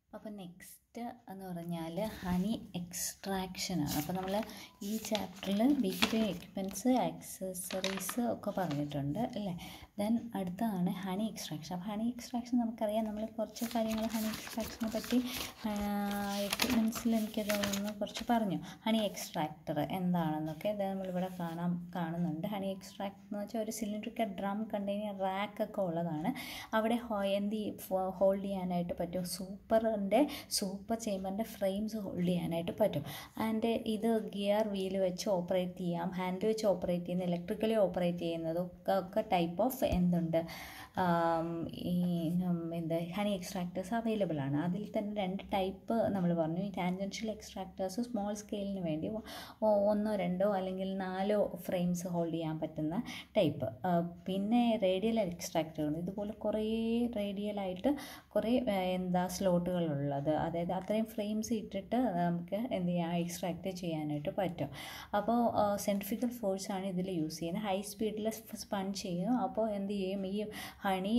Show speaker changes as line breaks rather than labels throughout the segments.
അപ്പോൾ നെക്സ്റ്റ് എന്ന് പറഞ്ഞാൽ ഹണി എക്സ്ട്രാക്ഷനാണ് അപ്പോൾ നമ്മൾ ഈ ചാപ്റ്ററിൽ ബി കീപ്പിംഗ് എക്യുപ്മെൻറ്റ്സ് ആക്സസറീസ് ഒക്കെ പറഞ്ഞിട്ടുണ്ട് അല്ലേ ദെൻ അടുത്തതാണ് ഹണി എക്സ്ട്രാക്ഷൻ അപ്പോൾ ഹണി എക്സ്ട്രാക്ഷൻ നമുക്കറിയാം നമ്മൾ കുറച്ച് കാര്യങ്ങൾ ഹണി എക്സ്ട്രാക്ഷനെ പറ്റി എക്യുപ്മെൻറ്റ്സിൽ എനിക്ക് തോന്നുന്നു കുറച്ച് പറഞ്ഞു ഹണി എക്സ്ട്രാക്ടർ എന്താണെന്നൊക്കെ ഇത് നമ്മളിവിടെ കാണാൻ കാണുന്നുണ്ട് ഹണി എക്സ്ട്രാക്ട് എന്ന് വെച്ചാൽ ഒരു സിലിണ്ടറിക്കൽ ഡ്രം കണ്ടെയ്നർ റാക്കൊക്കെ ഉള്ളതാണ് അവിടെ ഹോ എന്ത് ഹോൾഡ് ചെയ്യാനായിട്ട് പറ്റും സൂപ്പറിൻ്റെ സൂപ്പർ ചേമ്പറിൻ്റെ ഫ്രെയിംസ് ഹോൾഡ് ചെയ്യാനായിട്ട് പറ്റും ആൻഡ് ഇത് ഗിയർ വീൽ വെച്ച് ഓപ്പറേറ്റ് ചെയ്യാം ഹാൻഡ് വെച്ച് ഓപ്പറേറ്റ് ചെയ്യുന്ന ഇലക്ട്രിക്കലി ഓപ്പറേറ്റ് ചെയ്യുന്നതും ഒക്കെ ഒക്കെ ടൈപ്പ് ഓഫ് എന്തുണ്ട് ഈ എന്ത് ഹണി എക്സ്ട്രാക്ടേഴ്സ് അവൈലബിൾ ആണ് അതിൽ തന്നെ രണ്ട് ടൈപ്പ് നമ്മൾ പറഞ്ഞു ഈ ടാൻജൻഷ്യൽ എക്സ്ട്രാക്ടേഴ്സ് സ്മോൾ സ്കെയിലിന് വേണ്ടി ഒന്നോ രണ്ടോ അല്ലെങ്കിൽ നാലോ ഫ്രെയിംസ് ഹോൾഡ് ചെയ്യാൻ പറ്റുന്ന ടൈപ്പ് പിന്നെ റേഡിയൽ എക്സ്ട്രാക്ടറുകൾ ഇതുപോലെ കുറേ റേഡിയലായിട്ട് കുറേ എന്താ സ്ലോട്ടുകളുള്ളത് അതായത് അത്രയും ഫ്രെയിംസ് ഇട്ടിട്ട് നമുക്ക് എന്ത് ചെയ്യാം എക്സ്ട്രാക്ട് ചെയ്യാനായിട്ട് പറ്റും അപ്പോൾ സെൻട്രിഫിക്കൽ ഫോഴ്സാണ് ഇതിൽ യൂസ് ചെയ്യുന്നത് ഹൈ സ്പീഡിൽ സ്പൺ ചെയ്യും അപ്പോൾ എന്ത് ചെയ്യും ഈ ഹണി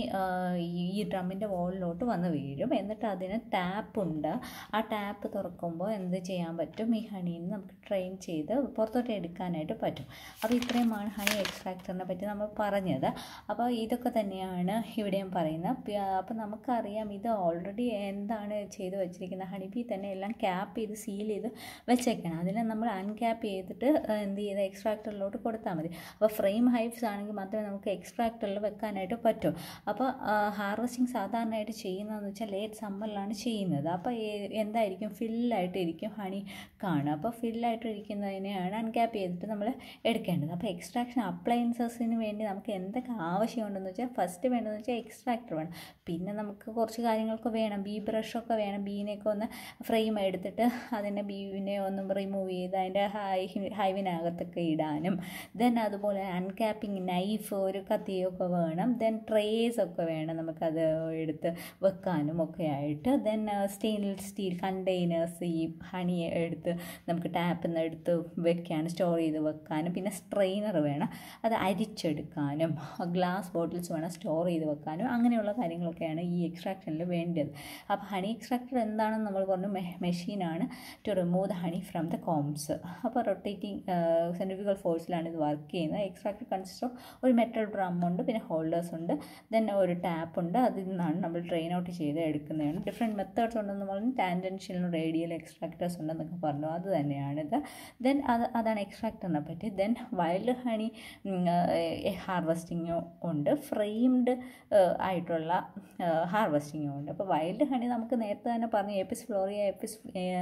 ഈ ഡ്രമ്മിൻ്റെ വോളിലോട്ട് വന്ന് വീഴും എന്നിട്ട് അതിന് ടാപ്പുണ്ട് ആ ടാപ്പ് തുറക്കുമ്പോൾ എന്ത് ചെയ്യാൻ പറ്റും ഈ ഹണീന്ന് നമുക്ക് ട്രെയിൻ ചെയ്ത് പുറത്തോട്ട് എടുക്കാനായിട്ട് പറ്റും അപ്പോൾ ഇത്രയുമാണ് ഹണി എക്സ്ട്രാക്ടറിനെ പറ്റി നമ്മൾ പറഞ്ഞത് അപ്പോൾ ഇതൊക്കെ തന്നെയാണ് ഇവിടെയും പറയുന്നത് അപ്പോൾ നമുക്കറിയാം ഇത് ഓൾറെഡി എന്താണ് ചെയ്ത് വെച്ചിരിക്കുന്നത് ഹണി ബി തന്നെ എല്ലാം ക്യാപ്പ് ചെയ്ത് സീൽ ചെയ്ത് വെച്ചേക്കണം അതിനെ നമ്മൾ അൺക്യാപ്പ് ചെയ്തിട്ട് എന്ത് ചെയ്ത് എക്സ്ട്രാക്ടറിലോട്ട് കൊടുത്താൽ മതി അപ്പോൾ ഫ്രെയിം ഹൈവ്സ് ആണെങ്കിൽ മാത്രമേ നമുക്ക് എക്സ്ട്രാക്ടറിൽ വെക്കാനായിട്ട് പറ്റൂ അപ്പോൾ ഹാർവസ്റ്റിംഗ് സാധാരണയായിട്ട് ചെയ്യുന്നതെന്ന് വെച്ചാൽ ലേറ്റ് സമ്മറിലാണ് ചെയ്യുന്നത് അപ്പോൾ എന്തായിരിക്കും ഫില്ലായിട്ട് ഇരിക്കും ഹണി കാണുക അപ്പോൾ ഫില്ലായിട്ട് ഇരിക്കുന്നതിനെയാണ് അൺക്യാപ്പ് ചെയ്തിട്ട് നമ്മൾ എടുക്കേണ്ടത് അപ്പോൾ എക്സ്ട്രാക്ഷൻ അപ്ലയൻസസിന് വേണ്ടി നമുക്ക് എന്തൊക്കെ ആവശ്യമുണ്ടെന്ന് വെച്ചാൽ ഫസ്റ്റ് വേണ്ടതെന്ന് വെച്ചാൽ എക്സ്ട്രാക്ടർ വേണം പിന്നെ നമുക്ക് കുറച്ച് കാര്യങ്ങളൊക്കെ വേണം ബീ ബ്രഷൊക്കെ വേണം ബീനെയൊക്കെ ഒന്ന് ഫ്രെയിം എടുത്തിട്ട് അതിനെ ബീവിനെ ഒന്ന് റിമൂവ് ചെയ്ത് അതിൻ്റെ ഹൈ ഹൈവിനകത്തൊക്കെ ഇടാനും ദെൻ അതുപോലെ അൺക്യാപ്പിംഗ് നൈഫ് ഒരു കത്തിയൊക്കെ വേണം ദെൻ ട്രേസ് ഒക്കെ വേണം നമുക്കത് എടുത്ത് വെക്കാനും ഒക്കെ ആയിട്ട് ദെൻ സ്റ്റെയിൻലെസ് സ്റ്റീൽ കണ്ടെയ്നേഴ്സ് ഈ ഹണി എടുത്ത് നമുക്ക് ടാപ്പിൽ നിന്ന് എടുത്ത് വെക്കാനും സ്റ്റോർ ചെയ്ത് വെക്കാനും പിന്നെ സ്ട്രെയിനർ വേണം അത് അരിച്ചെടുക്കാനും ഗ്ലാസ് ബോട്ടിൽസ് വേണം സ്റ്റോർ ചെയ്ത് വെക്കാനും അങ്ങനെയുള്ള കാര്യങ്ങളൊക്കെയാണ് ഈ എക്സ്ട്രാക്ഷനിൽ വേണ്ടത് അപ്പോൾ ഹണി എക്സ്ട്രാക്ടർ എന്താണെന്ന് നമ്മൾ പറഞ്ഞു മെഷീനാണ് to remove the honey from the combs അപ്പോൾ റൊട്ടേറ്റിംഗ് സെൻട്രിഫിക്കൽ ഫോഴ്സിലാണ് ഇത് വർക്ക് ചെയ്യുന്നത് എക്സ്ട്രാക്ടർ കൺസിസ്റ്റ് ഓഫ് ഒരു മെറ്റൽ ഡ്രം ഉണ്ട് പിന്നെ ഹോൾഡേഴ്സ് ഉണ്ട് ദെൻ ഒരു ടാപ്പ് ഉണ്ട് അതിൽ നിന്നാണ് നമ്മൾ ഡ്രെയിൻ ഔട്ട് ചെയ്ത് എടുക്കുന്നതാണ് ഡിഫറെൻറ്റ് മെത്തേഡ്സ് ഉണ്ടെന്ന് പറഞ്ഞു ടാൻജൻഷ്യലും റേഡിയൽ എക്സ്ട്രാക്ടേഴ്സ് ഉണ്ടെന്നൊക്കെ പറഞ്ഞു അത് തന്നെയാണിത് ദെൻ അത് അതാണ് എക്സ്ട്രാക്ടറിനെ പറ്റി ദെൻ വൈൽഡ് ഹണി ഹാർവസ്റ്റിങ്ങും ഉണ്ട് ഫ്രെയിംഡ് ആയിട്ടുള്ള ഹാർവസ്റ്റിങ്ങും ഉണ്ട് അപ്പോൾ വൈൽഡ് ഹണി നമുക്ക് നേരത്തെ തന്നെ പറഞ്ഞു എപ്പിസ് ഫ്ലോറിയ എപ്പിസ്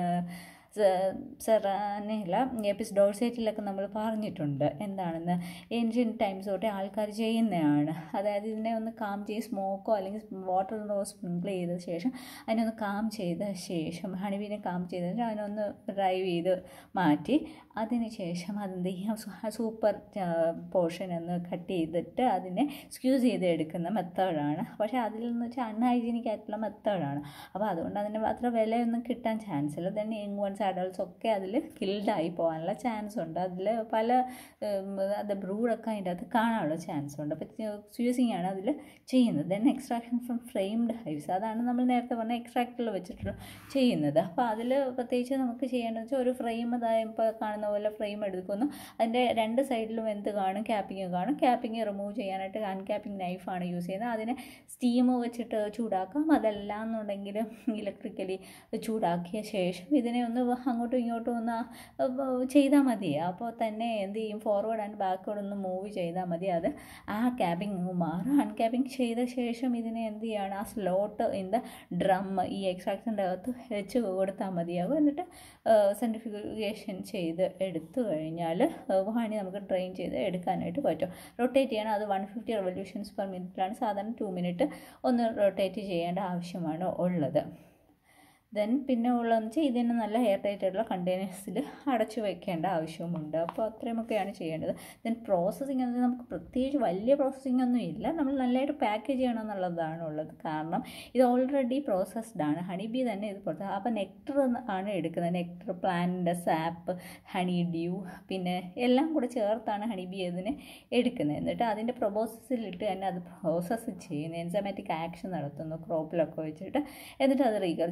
സെറാനയില എപ്പിസ് ഡോൾസേറ്റിലൊക്കെ നമ്മൾ പറഞ്ഞിട്ടുണ്ട് എന്താണെന്ന് ഏൻഷ്യൻ ടൈംസ് തൊട്ടേ ആൾക്കാർ ചെയ്യുന്നതാണ് അതായത് ഇതിനെ ഒന്ന് കാം ചെയ്ത് സ്മോക്കോ അല്ലെങ്കിൽ വാട്ടറിലോ സ്പ്രിങ്കിൾ ചെയ്ത ശേഷം അതിനെ ഒന്ന് കാം ചെയ്ത ശേഷം ഹണിബീനെ കാം ചെയ്ത ശേഷം അതിനൊന്ന് ഡ്രൈവ് ചെയ്ത് മാറ്റി അതിന് ശേഷം അതെന്ത് ചെയ്യാം സൂപ്പർ പോർഷൻ ഒന്ന് കട്ട് ചെയ്തിട്ട് അതിനെ സ്ക്യൂസ് ചെയ്ത് എടുക്കുന്ന മെത്തേഡാണ് പക്ഷേ അതിൽ നിന്ന് വെച്ചാൽ അൺഹൈജീനിക് ആയിട്ടുള്ള മെത്തേഡാണ് അപ്പോൾ അതുകൊണ്ട് അതിന് അത്ര വിലയൊന്നും കിട്ടാൻ ചാൻസ് ഇല്ല തന്നെ യങ് വൺസ് അഡൾട്ട്സ് ഒക്കെ അതിൽ കിൽഡായി പോകാനുള്ള ചാൻസ് ഉണ്ട് അതിൽ പല അത് ബ്രൂഡൊക്കെ അതിൻ്റെ അകത്ത് കാണാനുള്ള ചാൻസ് ഉണ്ട് അപ്പോൾ സ്യൂസിങ് ആണ് അതിൽ ചെയ്യുന്നത് then extraction from framed hives അതാണ് നമ്മൾ നേരത്തെ പറഞ്ഞ എക്സ്ട്രാക്ടറിൽ വെച്ചിട്ട് ചെയ്യുന്നത് അപ്പോൾ അതിൽ പ്രത്യേകിച്ച് നമുക്ക് ചെയ്യേണ്ടത് വെച്ചാൽ ഒരു ഫ്രെയിം അതായത് ഇപ്പോൾ കാണുന്ന പോലെ ഫ്രെയിം എടുക്കുന്നു അതിൻ്റെ രണ്ട് സൈഡിലും എന്ത് കാണും ക്യാപ്പിംഗ് കാണും ക്യാപ്പിംഗ് റിമൂവ് ചെയ്യാനായിട്ട് അൺക്യാപ്പിംഗ് നൈഫാണ് യൂസ് ചെയ്യുന്നത് അതിനെ സ്റ്റീം വെച്ചിട്ട് ചൂടാക്കാം അതല്ല എന്നുണ്ടെങ്കിൽ ഇലക്ട്രിക്കലി ചൂടാക്കിയ ശേഷം ഇതിനെ ഒന്ന് അങ്ങോട്ടും ഇങ്ങോട്ടും ഒന്ന് ചെയ്താൽ മതി അപ്പോൾ തന്നെ എന്ത് ചെയ്യും ഫോർവേഡ് ആൻഡ് ബാക്ക്വേഡ് ഒന്ന് മൂവ് ചെയ്താൽ മതി അത് ആ ക്യാബിങ് മാറും അൺക്യാബിങ് ചെയ്ത ശേഷം ഇതിനെ എന്ത് ചെയ്യണം ആ സ്ലോട്ട് ഇൻ ദ ഡ്രം ഈ എക്സ്ട്രാക്ഷൻ്റെ അകത്ത് വെച്ച് കൊടുത്താൽ മതിയാകും എന്നിട്ട് സെൻട്രിഫിക്കേഷൻ ചെയ്ത് എടുത്തു കഴിഞ്ഞാൽ ഹണി നമുക്ക് ഡ്രെയിൻ ചെയ്ത് എടുക്കാനായിട്ട് പറ്റും റൊട്ടേറ്റ് ചെയ്യണം അത് വൺ ഫിഫ്റ്റി റെവല്യൂഷൻസ് പെർ മിനിറ്റിലാണ് സാധാരണ ടു മിനിറ്റ് ഒന്ന് റൊട്ടേറ്റ് ചെയ്യേണ്ട ആവശ്യമാണ് ഉള്ളത് ദെൻ പിന്നെ ഉള്ളതെന്ന് വെച്ചാൽ ഇതിന് നല്ല എയർ ടൈറ്റ് ആയിട്ടുള്ള കണ്ടെയ്നേഴ്സിൽ അടച്ചു വെക്കേണ്ട ആവശ്യമുണ്ട് അപ്പോൾ അത്രയുമൊക്കെയാണ് ചെയ്യേണ്ടത് ദെൻ പ്രോസസ്സിങ് എന്ന് നമുക്ക് പ്രത്യേകിച്ച് വലിയ പ്രോസസ്സിംഗ് ഒന്നും ഇല്ല നമ്മൾ നല്ലതായിട്ട് പാക്ക് ചെയ്യണം എന്നുള്ളതാണ് ഉള്ളത് കാരണം ഇത് ഓൾറെഡി പ്രോസസ്ഡ് ആണ് ഹണി ബി തന്നെ ഇത് പുറത്ത് അപ്പോൾ നെക്ടർ ആണ് എടുക്കുന്നത് നെക്ടർ പ്ലാന്റിൻ്റെ സാപ്പ് ഹണി ഡ്യൂ പിന്നെ എല്ലാം കൂടെ ചേർത്താണ് ഹണി ബി ഇതിനെ എടുക്കുന്നത് എന്നിട്ട് അതിൻ്റെ പ്രോസസ്സിലിട്ട് തന്നെ അത് പ്രോസസ്സ് ചെയ്യുന്നു എൻസമാറ്റിക് ആക്ഷൻ നടത്തുന്നു ക്രോപ്പിലൊക്കെ വെച്ചിട്ട് എന്നിട്ട് അത് റീകർജിറ്റേറ്റ് ചെയ്യുന്നു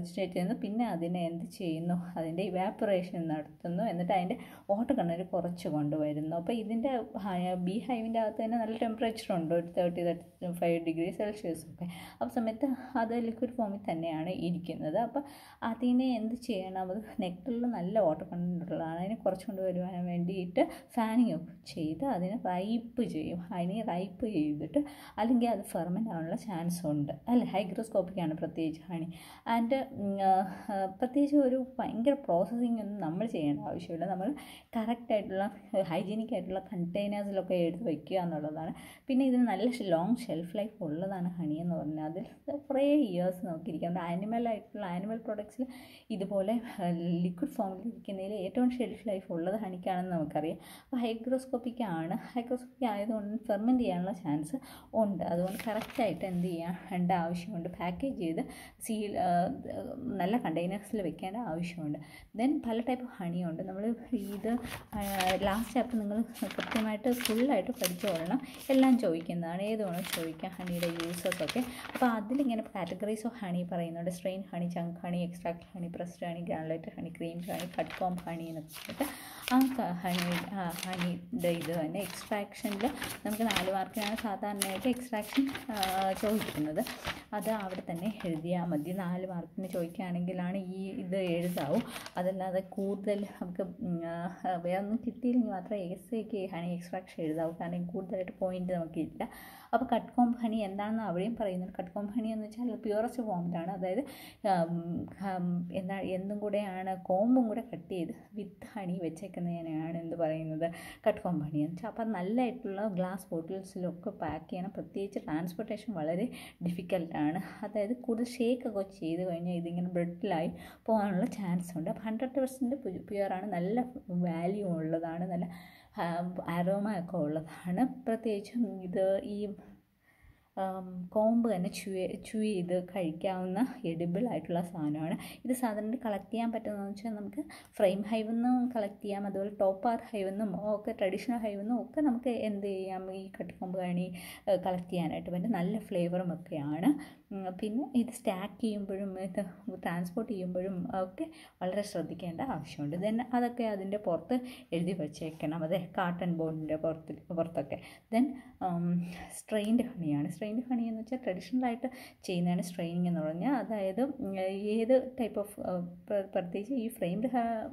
ചെയ്യുന്നു പിന്നെ അതിനെ എന്ത് ചെയ്യുന്നു അതിൻ്റെ ഇവാപ്പറേഷൻ നടത്തുന്നു എന്നിട്ട് അതിൻ്റെ വാട്ടർ കണ്ടൻറ്റ് കുറച്ച് കൊണ്ടുവരുന്നു അപ്പോൾ ഇതിൻ്റെ ബി ഹൈവിൻ്റെ അകത്ത് തന്നെ നല്ല ടെമ്പറേച്ചർ ഉണ്ട് ഒരു thirty thirty five degree Celsius ഒക്കെ അപ്പോൾ സമയത്ത് അത് ലിക്വിഡ് ഫോമിൽ തന്നെയാണ് ഇരിക്കുന്നത് അപ്പോൾ അതിനെ എന്ത് ചെയ്യണം അത് നെക്ടറിൽ നല്ല വാട്ടർ കണ്ടൻറ്റ് ഉള്ളതാണ് അതിനെ കുറച്ച് കൊണ്ടുവരുവാൻ വേണ്ടിയിട്ട് ഫാനിങ് ഒക്കെ ചെയ്ത് അതിനെ റൈപ്പ് ചെയ്യും അതിനെ റൈപ്പ് ചെയ്തിട്ട് അല്ലെങ്കിൽ അത് ഫെർമെൻ്റ് ആവാനുള്ള ചാൻസ് ഉണ്ട് അല്ലേ ഹൈഗ്രോസ്കോപ്പിക്കാണ് പ്രത്യേകിച്ച് ഹണി ആൻഡ് പ്രത്യേകിച്ച് ഒരു ഭയങ്കര പ്രോസസ്സിങ് ഒന്നും നമ്മൾ ചെയ്യേണ്ട ആവശ്യമില്ല നമ്മൾ കറക്റ്റായിട്ടുള്ള ഹൈജീനിക് ആയിട്ടുള്ള കണ്ടെയ്നേഴ്സിലൊക്കെ എടുത്ത് വയ്ക്കുക എന്നുള്ളതാണ് പിന്നെ ഇതിന് നല്ല ലോങ് ഷെൽഫ് ലൈഫ് ഉള്ളതാണ് ഹണി എന്ന് പറഞ്ഞാൽ അതിൽ കുറേ ഇയേഴ്സ് നോക്കിയിരിക്കാം ആനിമൽ ആയിട്ടുള്ള ആനിമൽ പ്രൊഡക്ട്സിൽ ഇതുപോലെ ലിക്വിഡ് ഫോമിൽ ഇരിക്കുന്നതിൽ ഏറ്റവും ഷെൽഫ് ലൈഫ് ഉള്ളത് ഹണിക്കാണെന്ന് നമുക്കറിയാം അപ്പോൾ ഹൈഗ്രോസ്കോപ്പിക്കാണ് ഹൈഗ്രോസ്കോപ്പിക് ആയതുകൊണ്ട് ഫെർമെൻറ്റ് ചെയ്യാനുള്ള ചാൻസ് ഉണ്ട് അതുകൊണ്ട് കറക്റ്റായിട്ട് എന്ത് ചെയ്യേണ്ട ആവശ്യമുണ്ട് പാക്കേജ് ചെയ്ത് സീൽ നല്ല കണ്ടെയ്നേഴ്സിൽ വെക്കേണ്ട ആവശ്യമുണ്ട് ദെൻ പല ടൈപ്പ് ഹണിയുണ്ട് നമ്മൾ ഇത് ലാസ്റ്റ് ചാപ്റ്റർ നിങ്ങൾ കൃത്യമായിട്ട് ഫുള്ളായിട്ട് പഠിച്ചോളണം എല്ലാം ചോദിക്കുന്നതാണ് ഏത് വേണം ചോദിക്കാം ഹണിയുടെ യൂസസ് ഒക്കെ അപ്പോൾ അതിലിങ്ങനെ കാറ്റഗറീസ് ഓഫ് ഹണി പറയുന്നുണ്ട് strain honey chunk honey extract honey pressed honey granulated honey cream honey cut comb honey എന്നൊക്കെ പറഞ്ഞിട്ട് ആ ഹണി ഹണിയുടെ ഇത് തന്നെ എക്സ്ട്രാക്ഷനിൽ നമുക്ക് നാല് മാർക്കിനാണ് സാധാരണയായിട്ട് എക്സ്ട്രാക്ഷൻ ചോദിക്കുന്നത് അത് അവിടെ തന്നെ എഴുതിയാൽ മതി നാല് മാർക്കിന് ചോദിക്കുകയാണെങ്കിലാണ് ഈ ഇത് എഴുതാവൂ അതല്ലാതെ കൂടുതൽ നമുക്ക് വേറെ ഒന്നും കിട്ടിയില്ലെങ്കിൽ മാത്രമേ എസ് എക്ക് ഹണി എക്സ്ട്രാക്ഷൻ എഴുതാവൂ കാരണം കൂടുതലായിട്ട് പോയിന്റ് നമുക്കില്ല അപ്പോൾ കട്ട് കോംബ് ഹണി എന്താണെന്ന് അവിടെയും പറയുന്നുണ്ട് കട്ട് കോംബ് ഹണി എന്ന് വെച്ചാൽ പ്യുവറസ്റ്റ് ഫോമിലാണ് അതായത് എന്താ എന്തും കൂടെയാണ് കോമ്പും കൂടെ കട്ട് ചെയ്ത് വിത്ത് ഹണി വെച്ചേക്കുന്നതിനെയാണ് എന്ത് പറയുന്നത് കട്ട് കോംബ് ഹണി എന്ന് വെച്ചാൽ അപ്പം നല്ലതായിട്ടുള്ള ഗ്ലാസ് ബോട്ടിൽസിലൊക്കെ പാക്ക് ചെയ്യണം പ്രത്യേകിച്ച് ട്രാൻസ്പോർട്ടേഷൻ വളരെ ഡിഫിക്കൽട്ടാണ് അതായത് കൂടുതൽ ഷേക്കൊക്കെ ചെയ്ത് കഴിഞ്ഞാൽ ഇതിങ്ങനെ ബ്രെഡിലായി പോകാനുള്ള ചാൻസ് ഉണ്ട് അപ്പോൾ ഹൺഡ്രഡ് പെർസെൻറ്റ് പ്യുവറാണ് നല്ല വാല്യൂ ഉള്ളതാണ് നല്ല അരോമ ഒക്കെ ഉള്ളതാണ് പ്രത്യേകിച്ചും ഇത് ഈ കോമ്പ് തന്നെ ചൂ ചൂ ചെയ്ത് കഴിക്കാവുന്ന എഡിബിൾ ആയിട്ടുള്ള സാധനമാണ് ഇത് സാധാരണ കളക്ട് ചെയ്യാൻ പറ്റുന്നതെന്ന് വെച്ചാൽ നമുക്ക് ഫ്രെയിം ഹൈവിൽ നിന്നും കളക്ട് ചെയ്യാം അതുപോലെ ടോപ്പ് ആർ ഹൈവിൽ നിന്നും ഒക്കെ ട്രഡീഷണൽ ഹൈവിൽ നിന്നും ഒക്കെ നമുക്ക് എന്ത് ചെയ്യാം ഈ കട്ടിക്കൊമ്പ് കണി കളക്ട് ചെയ്യാനായിട്ട് പറ്റും നല്ല ഫ്ലേവറും ഒക്കെയാണ് പിന്നെ ഇത് സ്റ്റാക്ക് ചെയ്യുമ്പോഴും ഇത് ട്രാൻസ്പോർട്ട് ചെയ്യുമ്പോഴും ഒക്കെ വളരെ ശ്രദ്ധിക്കേണ്ട ആവശ്യമുണ്ട് ദെൻ അതൊക്കെ അതിൻ്റെ പുറത്ത് എഴുതി വച്ചേക്കണം അതെ കാട്ടൺ ബോർഡിൻ്റെ പുറത്ത് പുറത്തൊക്കെ ദെൻ സ്ട്രെയിൻഡ് ഹണിയാണ് സ്ട്രെയിൻഡ് ഹണി എന്ന് വെച്ചാൽ ട്രഡീഷണൽ ആയിട്ട് ചെയ്യുന്നതാണ് സ്ട്രെയിനിങ് എന്ന് പറഞ്ഞാൽ അതായത് ഏത് ടൈപ്പ് ഓഫ് പ്രത്യേകിച്ച് ഈ ഫ്രെയിംഡ്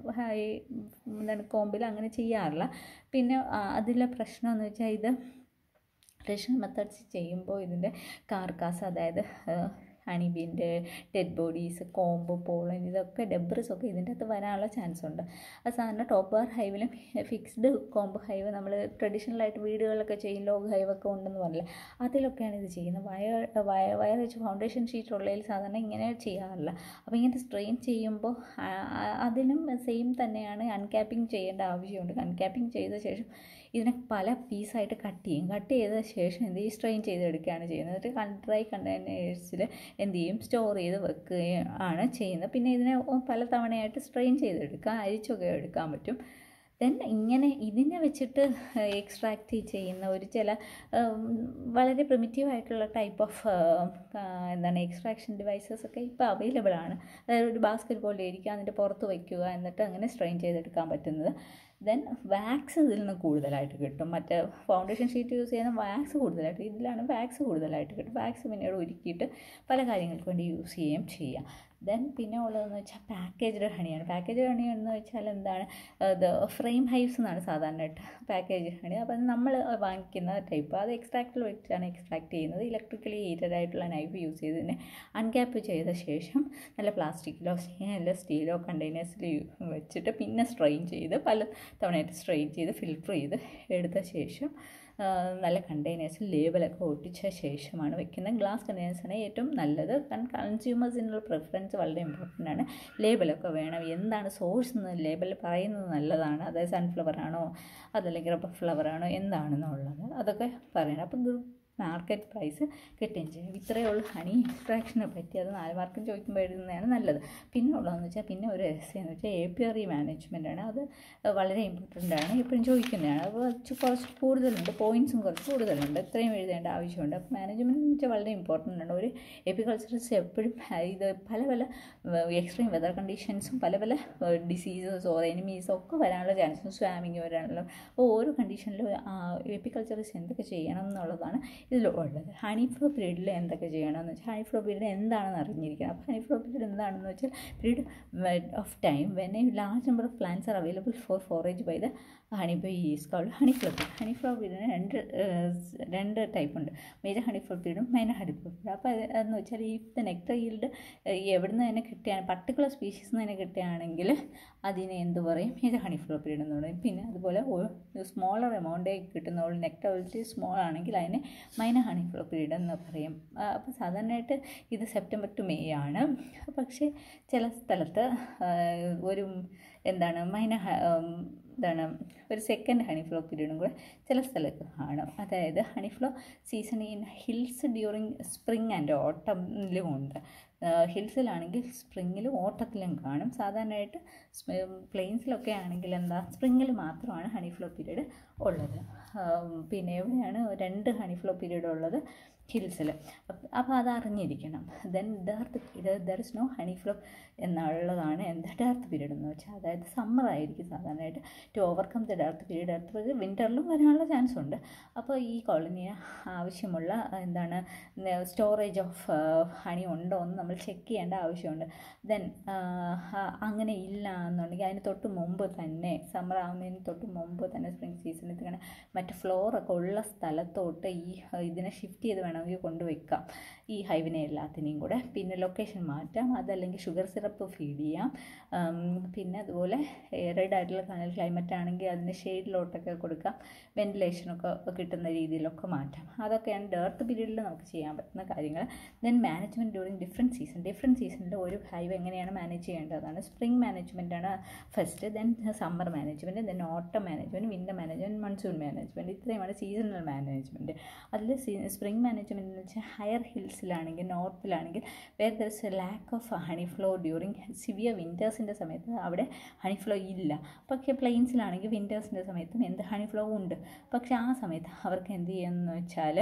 എന്താണ് കോമ്പിൽ അങ്ങനെ ചെയ്യാറില്ല പിന്നെ അതിലെ പ്രശ്നം എന്ന് വെച്ചാൽ ഇത് ട്രഡീഷണൽ മെത്തേഡ്സ് ചെയ്യുമ്പോൾ ഇതിൻ്റെ കാർക്കാസ് അതായത് ഹണിബീൻ്റെ ഡെഡ് ബോഡീസ് കോമ്പ് പോളൻ ഇതൊക്കെ ഡെബ്രിസ് ഒക്കെ ഇതിൻ്റെ അകത്ത് വരാനുള്ള ചാൻസ് ഉണ്ട് അത് സാധാരണ ടോപ്പ് ബാർ ഹൈവിലും ഫിക്സ്ഡ് കോമ്പ് ഹൈവ് നമ്മൾ ട്രഡീഷണലായിട്ട് വീടുകളിലൊക്കെ ചെയ്യും ലോഗ് ഹൈവ് ഒക്കെ ഉണ്ടെന്ന് പറഞ്ഞില്ല അതിലൊക്കെയാണ് ഇത് ചെയ്യുന്നത് വയർ വയർ വയർ വെച്ച് ഫൗണ്ടേഷൻ ഷീറ്റ് ഉള്ളതിൽ സാധാരണ ഇങ്ങനെ ചെയ്യാറില്ല അപ്പോൾ ഇങ്ങനെ സ്ട്രെയിൻ ചെയ്യുമ്പോൾ അതിനും സെയിം തന്നെയാണ് അൺക്യാപ്പിംഗ് ചെയ്യേണ്ട ആവശ്യമുണ്ട് അൺക്യാപ്പിംഗ് ചെയ്ത ശേഷം ഇതിനെ പല പീസായിട്ട് കട്ട് ചെയ്യും കട്ട് ചെയ്ത ശേഷം എന്ത് ചെയ്യും സ്ട്രെയിൻ ചെയ്തെടുക്കുകയാണ് ചെയ്യുന്നത് എന്നിട്ട് ഡ്രൈ കണ്ടെയ്നേഴ്സിൽ എന്ത് ചെയ്യും സ്റ്റോർ ചെയ്ത് വെക്കുകയും ആണ് ചെയ്യുന്നത് പിന്നെ ഇതിനെ പല തവണയായിട്ട് സ്ട്രെയിൻ ചെയ്തെടുക്കാം അരിച്ചൊക്കെ എടുക്കാൻ പറ്റും ദെൻ ഇങ്ങനെ ഇതിനെ വെച്ചിട്ട് എക്സ്ട്രാക്റ്റ് ചെയ്യുന്ന ഒരു ചില വളരെ പ്രിമിറ്റീവ് ആയിട്ടുള്ള ടൈപ്പ് ഓഫ് എന്താണ് എക്സ്ട്രാക്ഷൻ ഡിവൈസസ് ഒക്കെ ഇപ്പോൾ അവൈലബിൾ ആണ് അതായത് ഒരു ബാസ്ക്കറ്റ് പോലെ ഇരിക്കുക അതിൻ്റെ പുറത്ത് വയ്ക്കുക എന്നിട്ട് അങ്ങനെ സ്ട്രെയിൻ ചെയ്തെടുക്കാൻ പറ്റുന്നത് ദെൻ വാക്സ് ഇതിൽ നിന്ന് കൂടുതലായിട്ട് കിട്ടും മറ്റേ ഫൗണ്ടേഷൻ ഷീറ്റ് യൂസ് ചെയ്യുന്ന വാക്സ് കൂടുതലായിട്ട് ഇതിലാണ് വാക്സ് കൂടുതലായിട്ട് കിട്ടും വാക്സ് പിന്നീട് ഉരുക്കിയിട്ട് പല കാര്യങ്ങൾക്ക് വേണ്ടി യൂസ് ചെയ്യുകയും ചെയ്യാം ദെൻ പിന്നെ ഉള്ളതെന്ന് വെച്ചാൽ പാക്കേജ്ഡ് ഹണിയാണ് പാക്കേജ് ഹണി എന്ന് വെച്ചാൽ എന്താണ് ഇത് ഫ്രെയിം ഹൈവ്സ് എന്നാണ് സാധാരണയായിട്ട് പാക്കേജ് ഹണി അപ്പം നമ്മൾ വാങ്ങിക്കുന്ന ടൈപ്പ് അത് എക്സ്ട്രാക്റ്റിൽ വെച്ചാണ് എക്സ്ട്രാക്ട് ചെയ്യുന്നത് ഇലക്ട്രിക്കലി ഹീറ്റഡ് ആയിട്ടുള്ള നൈഫ് യൂസ് ചെയ്ത് തന്നെ അൺക്യാപ്പ് ചെയ്ത ശേഷം നല്ല പ്ലാസ്റ്റിക്കിലോ അല്ല സ്റ്റീലോ കണ്ടെയ്നേഴ്സിൽ വെച്ചിട്ട് പിന്നെ സ്ട്രെയിൻ ചെയ്ത് പല തവണയായിട്ട് സ്ട്രെയിൻ ചെയ്ത് ഫിൽറ്റർ ചെയ്ത് എടുത്ത ശേഷം നല്ല കണ്ടെയ്നേഴ്സിൽ ലേബലൊക്കെ ഒട്ടിച്ച ശേഷമാണ് വെക്കുന്നത് ഗ്ലാസ് കണ്ടെയ്നേഴ്സാണ് ഏറ്റവും നല്ലത് കാരണം കൺസ്യൂമേഴ്സിനുള്ള പ്രിഫറൻസ് വളരെ ഇമ്പോർട്ടൻ്റ് ആണ് ലേബലൊക്കെ വേണം എന്താണ് സോഴ്സ് എന്ന് ലേബൽ പറയുന്നത് നല്ലതാണ് അതായത് സൺഫ്ലവർ ആണോ അതല്ലെങ്കിൽ റബ്ബർ ഫ്ലവർ ആണോ എന്താണെന്നുള്ളത് അതൊക്കെ പറയണം അപ്പം മാർക്കറ്റ് പ്രൈസ് കിട്ടുകയും ചെയ്യും ഇത്രയേ ഉള്ളൂ ഹണി എക്സ്ട്രാക്ഷനെ പറ്റി അത് നാല് മാർക്കും ചോദിക്കുമ്പോൾ എഴുതുന്നതാണ് നല്ലത് പിന്നെ ഉള്ളതെന്ന് വെച്ചാൽ പിന്നെ ഒരു എസ് എന്ന് വെച്ചാൽ ഏപ്പിയറി മാനേജ്മെൻ്റ് ആണ് അത് വളരെ ഇമ്പോർട്ടൻ്റ് ആണ് എപ്പോഴും ചോദിക്കുന്നതാണ് അപ്പോൾ കുറച്ച് കുറച്ച് കൂടുതലുണ്ട് പോയിൻറ്റ്സും കുറച്ച് കൂടുതലുണ്ട് ഇത്രയും എഴുതേണ്ട ആവശ്യമുണ്ട് അപ്പോൾ മാനേജ്മെൻറ്റ് എന്ന് വെച്ചാൽ വളരെ ഇമ്പോർട്ടൻ്റ് ആണ് ഒരു എപ്പിക്കൾച്ചറിസ്റ്റ് എപ്പോഴും ഇത് പല പല എക്സ്ട്രീം വെതർ കണ്ടീഷൻസും പല പല ഡിസീസസ് ഓർ എനിമീസ് ഒക്കെ വരാനുള്ള ചാൻസും സ്വാമിങ് വരാനുള്ള അപ്പോൾ ഓരോ കണ്ടീഷനിലും എപ്പിക്കൾച്ചറിസ്റ്റ് എന്തൊക്കെ ചെയ്യണം എന്നുള്ളതാണ് ഇതിലുള്ളത് ഹണി ഫ്ലോ പീരീഡിൽ എന്തൊക്കെ ചെയ്യണം എന്ന് വെച്ചാൽ ഹണി ഫ്ലോ പീരീഡ് എന്താണെന്ന് അറിഞ്ഞിരിക്കണം അപ്പോൾ ഹണി ഫ്ലോ പീരീഡ് എന്താണെന്ന് വെച്ചാൽ period of time when a large number of plants are available for forage by the honey bee is called honey flow period honey flow പീരീഡിന് രണ്ട് രണ്ട് ടൈപ്പ് ഉണ്ട് major honey flow പീരീഡും minor honey flow period അപ്പോൾ അതെന്ന് വെച്ചാൽ ഈ nectar yield എവിടുന്ന് തന്നെ കിട്ടുകയാണ് പർട്ടിക്കുലർ സ്പീഷീസ് തന്നെ കിട്ടുകയാണെങ്കിൽ അതിനെ എന്ത് പറയും മേജർ ഹണി ഫ്ലോ പീരീഡ് എന്ന് പറയും പിന്നെ അതുപോലെ സ്മോളർ എമൗണ്ടേ കിട്ടുന്നുള്ളൂ നെക്ടർ സ്മോൾ ആണെങ്കിൽ അതിനെ മൈനർ ഹണി ഫ്ലോ പീരീഡ് എന്ന് പറയും അപ്പോൾ സാധാരണയായിട്ട് ഇത് സെപ്റ്റംബർ ടു മെയ് ആണ് പക്ഷേ ചില സ്ഥലത്ത് ഒരു എന്താണ് മൈനർ എന്താണ് ഒരു സെക്കൻഡ് ഹണി ഫ്ലോ പീരീഡും കൂടെ ചില സ്ഥലത്ത് കാണും അതായത് honey flow season in hills during spring and ഓട്ടമിലും ഉണ്ട് ഹിൽസിലാണെങ്കിൽ സ്പ്രിങ്ങിലും ഓട്ടത്തിലും കാണും സാധാരണയായിട്ട് പ്ലെയിൻസിലൊക്കെ ആണെങ്കിൽ എന്താ സ്പ്രിങ്ങിൽ മാത്രമാണ് ഹണി ഫ്ലോ പീരീഡ് ഉള്ളത് പിന്നെ എവിടെയാണ് രണ്ട് ഹണി ഫ്ലോ പീരീഡ് ഉള്ളത് ഹിൽസിൽ അപ്പോൾ അത് അറിഞ്ഞിരിക്കണം then dearth period there is no honey flow എന്നുള്ളതാണ് എന്താ ഡാർത്ത് പീരീഡ് എന്ന് വെച്ചാൽ അതായത് സമ്മർ ആയിരിക്കും സാധാരണയായിട്ട് to overcome the dearth period dearth period വിൻ്ററിലും വരാനുള്ള ചാൻസ് ഉണ്ട് അപ്പോൾ ഈ കോളനിയെ ആവശ്യമുള്ള എന്താണ് സ്റ്റോറേജ് ഓഫ് ഹണി ഉണ്ടോ എന്ന് നമ്മൾ ചെക്ക് ചെയ്യേണ്ട ആവശ്യമുണ്ട് ദെൻ അങ്ങനെ ഇല്ല എന്നുണ്ടെങ്കിൽ അതിന് തൊട്ട് മുമ്പ് തന്നെ സമ്മർ ആവുന്നതിന് തൊട്ട് മുമ്പ് തന്നെ സ്പ്രിംഗ് സീസണിൽ ഇങ്ങനെ മറ്റ് ഫ്ലോറൊക്കെ ഉള്ള സ്ഥലത്തോട്ട് ഈ ഇതിനെ ഷിഫ്റ്റ് ചെയ്ത് വേണമെങ്കിൽ കൊണ്ടുവയ്ക്കാം ഈ ഹൈവിനെ എല്ലാത്തിനെയും കൂടെ പിന്നെ ലൊക്കേഷൻ മാറ്റാം അതല്ലെങ്കിൽ ഷുഗർ സിറപ്പ് ഫീഡ് ചെയ്യാം പിന്നെ അതുപോലെ എയറൈഡ് ആയിട്ടുള്ള കനൽ ക്ലൈമറ്റ് ആണെങ്കിൽ അതിന് ഷെയ്ഡിലോട്ടൊക്കെ കൊടുക്കാം വെന്റിലേഷനൊക്കെ കിട്ടുന്ന രീതിയിലൊക്കെ മാറ്റാം അതൊക്കെയാണ് ഡേർത്ത് പീരീഡിൽ നമുക്ക് ചെയ്യാൻ പറ്റുന്ന കാര്യങ്ങൾ then management during different season different സീസണിൽ ഒരു ഹൈവ് എങ്ങനെയാണ് മാനേജ് ചെയ്യേണ്ടതാണ് സ്പ്രിംഗ് മാനേജ്മെൻറ്റാണ് first then summer management then autumn management winter management monsoon management ഇത്രയുമാണ് സീസണൽ മാനേജ്മെൻറ്റ് അതിൽ സ്പ്രിംഗ് മാനേജ്മെൻറ്റ് എന്ന് വെച്ചാൽ ഹയർ ഹിൽസിലാണെങ്കിൽ നോർത്തിലാണെങ്കിൽ where there is a lack of honey flow during severe വിൻറ്റേഴ്സിൻ്റെ സമയത്ത് അവിടെ ഹണി ഫ്ലോ ഇല്ല പക്ഷേ പ്ലെയിൻസിലാണെങ്കിൽ വിൻറ്റേഴ്സിൻ്റെ സമയത്തും എന്ത് ഹണി ഫ്ലോ ഉണ്ട് പക്ഷേ ആ സമയത്ത് അവർക്ക് എന്ത് ചെയ്യുമെന്ന് വെച്ചാൽ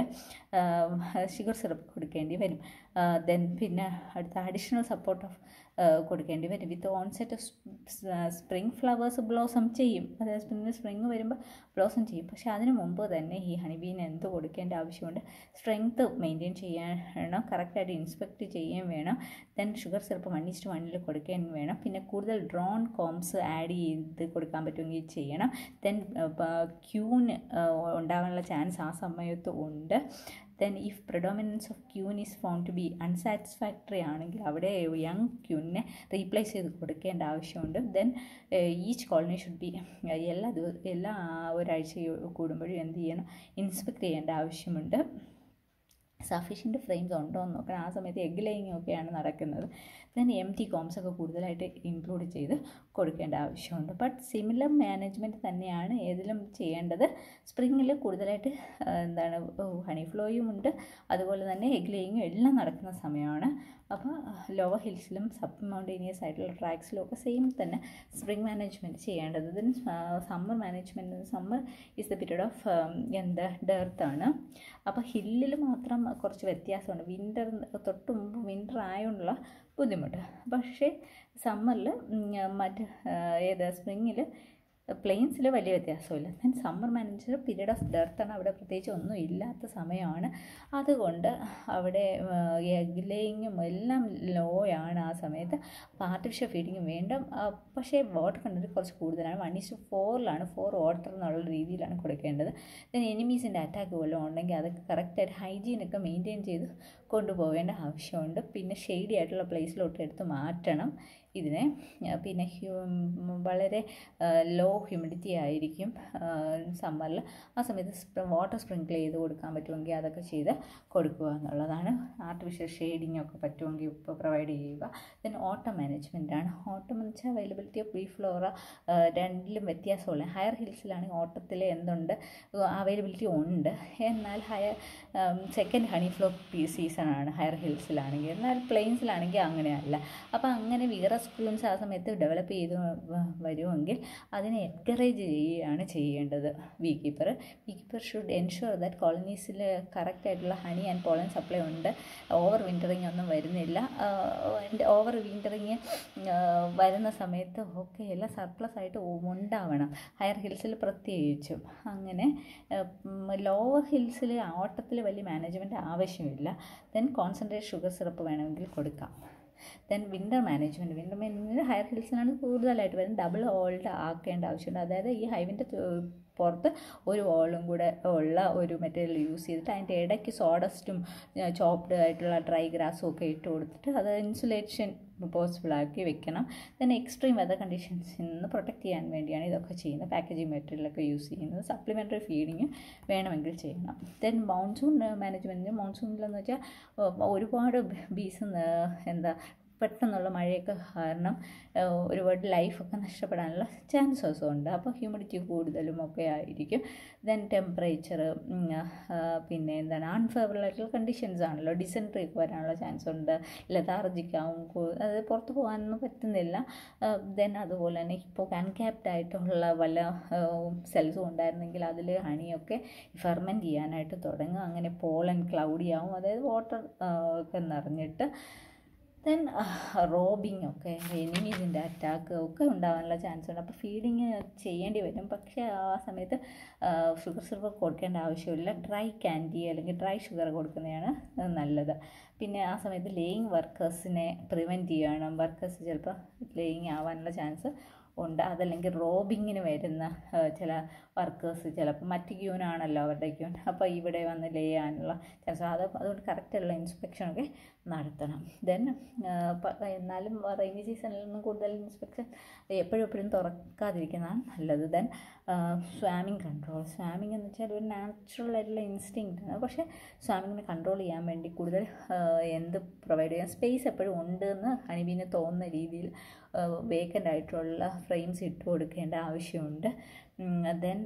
ഷുഗർ സിറപ്പ് കൊടുക്കേണ്ടി വരും ദെൻ പിന്നെ അടുത്ത അഡീഷണൽ സപ്പോർട്ട് ഓഫ് കൊടുക്കേണ്ടി വരും with onset spring flowers blossom ചെയ്യും അതായത് സ്പ്രിങ് സ്പ്രിങ് വരുമ്പോൾ ബ്ലോസം ചെയ്യും പക്ഷേ അതിന് മുമ്പ് തന്നെ ഈ ഹണിബീന് എന്ത് കൊടുക്കേണ്ട ആവശ്യമുണ്ട് സ്ട്രെങ്ത് മെയിൻറ്റെയിൻ ചെയ്യണം കറക്റ്റായിട്ട് ഇൻസ്പെക്റ്റ് ചെയ്യുകയും വേണം then sugar syrup one is to വണ്ണിൽ കൊടുക്കുകയും വേണം പിന്നെ കൂടുതൽ ഡ്രോൺ കോംസ് ആഡ് ചെയ്ത് കൊടുക്കാൻ പറ്റുമെങ്കിൽ ചെയ്യണം ദെൻ ക്യൂന് ഉണ്ടാകാനുള്ള ചാൻസ് ആ സമയത്ത് ഉണ്ട് then if predominance of queen is found to be unsatisfactory ആണെങ്കിൽ അവിടെ യങ് ക്യൂനിനെ റീപ്ലേസ് ചെയ്ത് കൊടുക്കേണ്ട ആവശ്യമുണ്ട് then each colony should be എല്ലാ ദിവ എല്ലാ ഒരാഴ്ച കൂടുമ്പോഴും എന്ത് ചെയ്യണം ഇൻസ്പെക്ട് ചെയ്യേണ്ട ആവശ്യമുണ്ട് സഫീഷ്യൻറ്റ് ഫ്രെയിംസ് ഉണ്ടോ എന്ന് നോക്കണം ആ സമയത്ത് എഗ് ലേയിങ് ഒക്കെയാണ് നടക്കുന്നത് ദെൻ എം ടി കോംസ് ഒക്കെ കൂടുതലായിട്ട് ഇൻക്ലൂഡ് ചെയ്ത് കൊടുക്കേണ്ട ആവശ്യമുണ്ട് ബട്ട് സിമിലർ മാനേജ്മെൻറ്റ് തന്നെയാണ് ഏതിലും ചെയ്യേണ്ടത് സ്പ്രിങ്ങിൽ കൂടുതലായിട്ട് എന്താണ് ഹണി ഫ്ലോയും ഉണ്ട് അതുപോലെ തന്നെ എഗ് ലേയിങ്ങും എല്ലാം നടക്കുന്ന സമയമാണ് അപ്പോൾ ലോവർ ഹിൽസിലും സബ് മൗണ്ടേനിയസ് ആയിട്ടുള്ള ട്രാക്സിലും ഒക്കെ സെയിം തന്നെ സ്പ്രിംഗ് മാനേജ്മെൻറ്റ് ചെയ്യേണ്ടത് then summer management summer is the period of എന്താ ഡെർത്താണ് അപ്പോൾ ഹില്ലിൽ മാത്രം കുറച്ച് വ്യത്യാസമുണ്ട് വിൻ്റർ തൊട്ട് മുമ്പ് വിൻ്റർ ആയതുകൊണ്ടുള്ള ബുദ്ധിമുട്ട് പക്ഷേ സമ്മറിൽ മറ്റ് ഏത് സ്പ്രിങ്ങിൽ പ്ലെയിൻസിൽ വലിയ വ്യത്യാസമില്ല then summer manager period of ഡെർത്താണ് അവിടെ പ്രത്യേകിച്ച് ഒന്നും ഇല്ലാത്ത സമയമാണ് അതുകൊണ്ട് അവിടെ എഗ് ലേയിങ്ങും എല്ലാം ലോയാണ് ആ സമയത്ത് അപ്പോൾ ആർട്ടിഫിഷ്യൽ ഫീഡിങ്ങും വേണ്ട പക്ഷേ വാട്ടർ കണ്ടൻറ്റ് കുറച്ച് കൂടുതലാണ് വൺ ഇസ് ഫോറിലാണ് ഫോർ വാട്ടർ എന്നുള്ള രീതിയിലാണ് കൊടുക്കേണ്ടത് ദെൻ എനിമീസിൻ്റെ അറ്റാക്ക് വല്ലതും ഉണ്ടെങ്കിൽ അതൊക്കെ കറക്റ്റായിട്ട് ഹൈജീനൊക്കെ മെയിൻറ്റെയിൻ ചെയ്ത് കൊണ്ടുപോകേണ്ട ആവശ്യമുണ്ട് പിന്നെ ഷെയ്ഡി ആയിട്ടുള്ള പ്ലേസിലോട്ട് എടുത്ത് മാറ്റണം ഇതിനെ ആ, പിന്നെ ഹ്യൂ- വളരെ ലോ ഹ്യൂമിഡിറ്റി ആയിരിക്കും സമ്മറിൽ ആ സമയത്ത് വാട്ടർ സ്പ്രിങ്കിൾ ചെയ്ത് കൊടുക്കാൻ പറ്റുമെങ്കിൽ അതൊക്കെ ചെയ്ത് കൊടുക്കുക എന്നുള്ളതാണ് ആർട്ടിഫിഷ്യൽ ഷെയ്ഡിങ് ഒക്കെ പറ്റുമെങ്കിൽ ഇപ്പോൾ പ്രൊവൈഡ് ചെയ്യുക ദെൻ ഓട്ടം മാനേജ്മെൻ്റ് ആണ് ഓട്ടം എന്ന് വെച്ചാൽ അവൈലബിലിറ്റി ഓഫ് ബീ ഫ്ലോറ രണ്ടിലും വ്യത്യാസമുള്ള ഹയർ ഹിൽസിലാണെങ്കിൽ ഓട്ടത്തിൽ എന്തുണ്ട് അവൈലബിലിറ്റി ഉണ്ട് എന്നാൽ ഹയർ സെക്കൻഡ് ഹണി ഫ്ലോ സീസണാണ് ഹയർ ഹിൽസിലാണെങ്കിൽ എന്നാൽ പ്ലെയിൻസിലാണെങ്കിൽ അങ്ങനെയല്ല അപ്പോൾ അങ്ങനെ വിഗറസ് ക്യൂൻസ് ആ സമയത്ത് ഡെവലപ്പ് ചെയ്ത് വ- വരുമെങ്കിൽ അതിനെ എൻകറേജ് ചെയ്യുകയാണ് ചെയ്യേണ്ടത് bee keeper bee keeper should ensure that കോളനീസിൽ കറക്റ്റ് ആയിട്ടുള്ള ഹണി ആൻഡ് പോളൻ സപ്ലൈ ഉണ്ട് ഓവർ വിൻ്ററിങ് ഒന്നും വരുന്നില്ല ഓവർ വിൻ്ററിങ് വരുന്ന സമയത്ത് ഒക്കെ എല്ലാം സർപ്ലസ് ആയിട്ട് ഉണ്ടാവണം ഹയർ ഹിൽസിൽ പ്രത്യേകിച്ചും അങ്ങനെ ലോവർ ഹിൽസിൽ ഓട്ടത്തിൽ വലിയ മാനേജ്മെൻറ്റ് ആവശ്യമില്ല ദെൻ കോൺസെൻട്രേറ്റ് ഷുഗർ സിറപ്പ് വേണമെങ്കിൽ കൊടുക്കാം then winter management winter management higher ഹിൽസിലാണ് കൂടുതലായിട്ട് വരുന്നത് ഡബിൾ ഓൾഡ് ആക്കേണ്ട ആവശ്യമുണ്ട് അതായത് ഈ ഹൈവിൻ്റെ പുറത്ത് ഒരു ഓളും കൂടെ ഉള്ള ഒരു മെറ്റീരിയൽ യൂസ് ചെയ്തിട്ട് അതിൻ്റെ ഇടയ്ക്ക് സോഡസ്റ്റും ചോപ്ഡ് ആയിട്ടുള്ള ഡ്രൈ ഗ്രാസും ഒക്കെ ഇട്ട് കൊടുത്തിട്ട് അത് ഇൻസുലേഷൻ പോസിബിൾ ആക്കി വെക്കണം ദെൻ എക്സ്ട്രീം വെതർ കണ്ടീഷൻസിൽ നിന്ന് പ്രൊട്ടക്റ്റ് ചെയ്യാൻ വേണ്ടിയാണ് ഇതൊക്കെ ചെയ്യുന്നത് പാക്കേജിങ് മെറ്റീരിയലൊക്കെ യൂസ് ചെയ്യുന്നത് സപ്ലിമെൻ്ററി ഫീഡിങ് വേണമെങ്കിൽ ചെയ്യണം ദെൻ മൗൺസൂൺ മാനേജ്മെൻറ്റിന് മൗൺസൂണിലെന്ന് വെച്ചാൽ ഏഹ്, ഒരുപാട് ബീസ് എന്താ പെട്ടെന്നുള്ള മഴയൊക്കെ കാരണം ഏഹ്, ഒരുപാട് ലൈഫൊക്കെ നഷ്ടപ്പെടാനുള്ള ചാൻസസും ഉണ്ട് അപ്പോൾ ഹ്യൂമിഡിറ്റി കൂടുതലും ഒക്കെ ആയിരിക്കും ദെൻ ടെമ്പറേച്ചർ പിന്നെ എന്താണ് അൺഫേവറബിൾ ആയിട്ടുള്ള കണ്ടീഷൻസ് ആണല്ലോ ഡിസെൻട്രി ഒക്കെ വരാനുള്ള ചാൻസ് ഉണ്ട് ലതാർജിക് ആവും കു- അതായത് പുറത്ത് പോകാനൊന്നും പറ്റുന്നില്ല ദെൻ അതുപോലെ തന്നെ ഇപ്പോൾ അൺക്യാപ്ഡ് ആയിട്ടുള്ള വല്ല സെൽസും ഉണ്ടായിരുന്നെങ്കിൽ അതിൽ ഹണിയൊക്കെ ഫെർമെൻറ്റ് ചെയ്യാനായിട്ട് തുടങ്ങും അങ്ങനെ പോളൻ ക്ലൗഡി ആവും അതായത് വാട്ടർ ഒക്കെ നിറഞ്ഞിട്ട് ദെൻ റോബിങ് ഒക്കെ എനിമീസിൻ്റെ അറ്റാക്ക് ഒക്കെ ഉണ്ടാകാനുള്ള ചാൻസ് ഉണ്ട് അപ്പോൾ ഫീഡിങ് ചെയ്യേണ്ടി വരും പക്ഷേ ആ സമയത്ത് ഷുഗർ സിറപ്പ് കൊടുക്കേണ്ട ആവശ്യമില്ല ഡ്രൈ ക്യാൻഡി അല്ലെങ്കിൽ ഡ്രൈ ഷുഗർ കൊടുക്കുന്നതാണ് നല്ലത് പിന്നെ ആ സമയത്ത് ലേയിങ് വർക്കേഴ്സിനെ പ്രിവെൻറ്റ് ചെയ്യണം വർക്കേഴ്സ് ചിലപ്പോൾ ലേയിങ് ആവാനുള്ള ചാൻസ് ഉണ്ട് അതല്ലെങ്കിൽ റോബിങ്ങിന് വരുന്ന ആ, ചില വർക്കേഴ്സ് ചിലപ്പോൾ മറ്റ് ക്യൂനാണല്ലോ അവരുടെ ക്യൂൻ അപ്പോൾ ഇവിടെ വന്ന് ലേ ചെയ്യാനുള്ള ചാൻസ് അത് അതുകൊണ്ട് കറക്റ്റുള്ള ഇൻസ്പെക്ഷനൊക്കെ നടത്തണം ദെൻ എന്നാലും റെയിനി സീസണിലൊന്നും കൂടുതൽ ഇൻസ്പെക്ഷൻ എപ്പോഴും എപ്പോഴും തുറക്കാതിരിക്കുന്നതാണ് നല്ലത് ദെൻ സ്വാമിങ് കൺട്രോൾ സ്വാമിങ് എന്ന് വെച്ചാൽ ഒരു നാച്ചുറൽ ആയിട്ടുള്ള ഇൻസ്റ്റിങ്ക്റ്റ് ആണ് പക്ഷേ സ്വാമിങ്ങിനെ കൺട്രോൾ ചെയ്യാൻ വേണ്ടി കൂടുതൽ ആ, എന്ത് പ്രൊവൈഡ് ചെയ്യാൻ സ്പേസ് എപ്പോഴും ഉണ്ട് എന്ന് ഹണിബീന് തോന്നുന്ന രീതിയിൽ വേക്കൻ്റ് ആയിട്ടുള്ള ഫ്രെയിംസ് ഇട്ട് കൊടുക്കേണ്ട ആവശ്യമുണ്ട് ദെൻ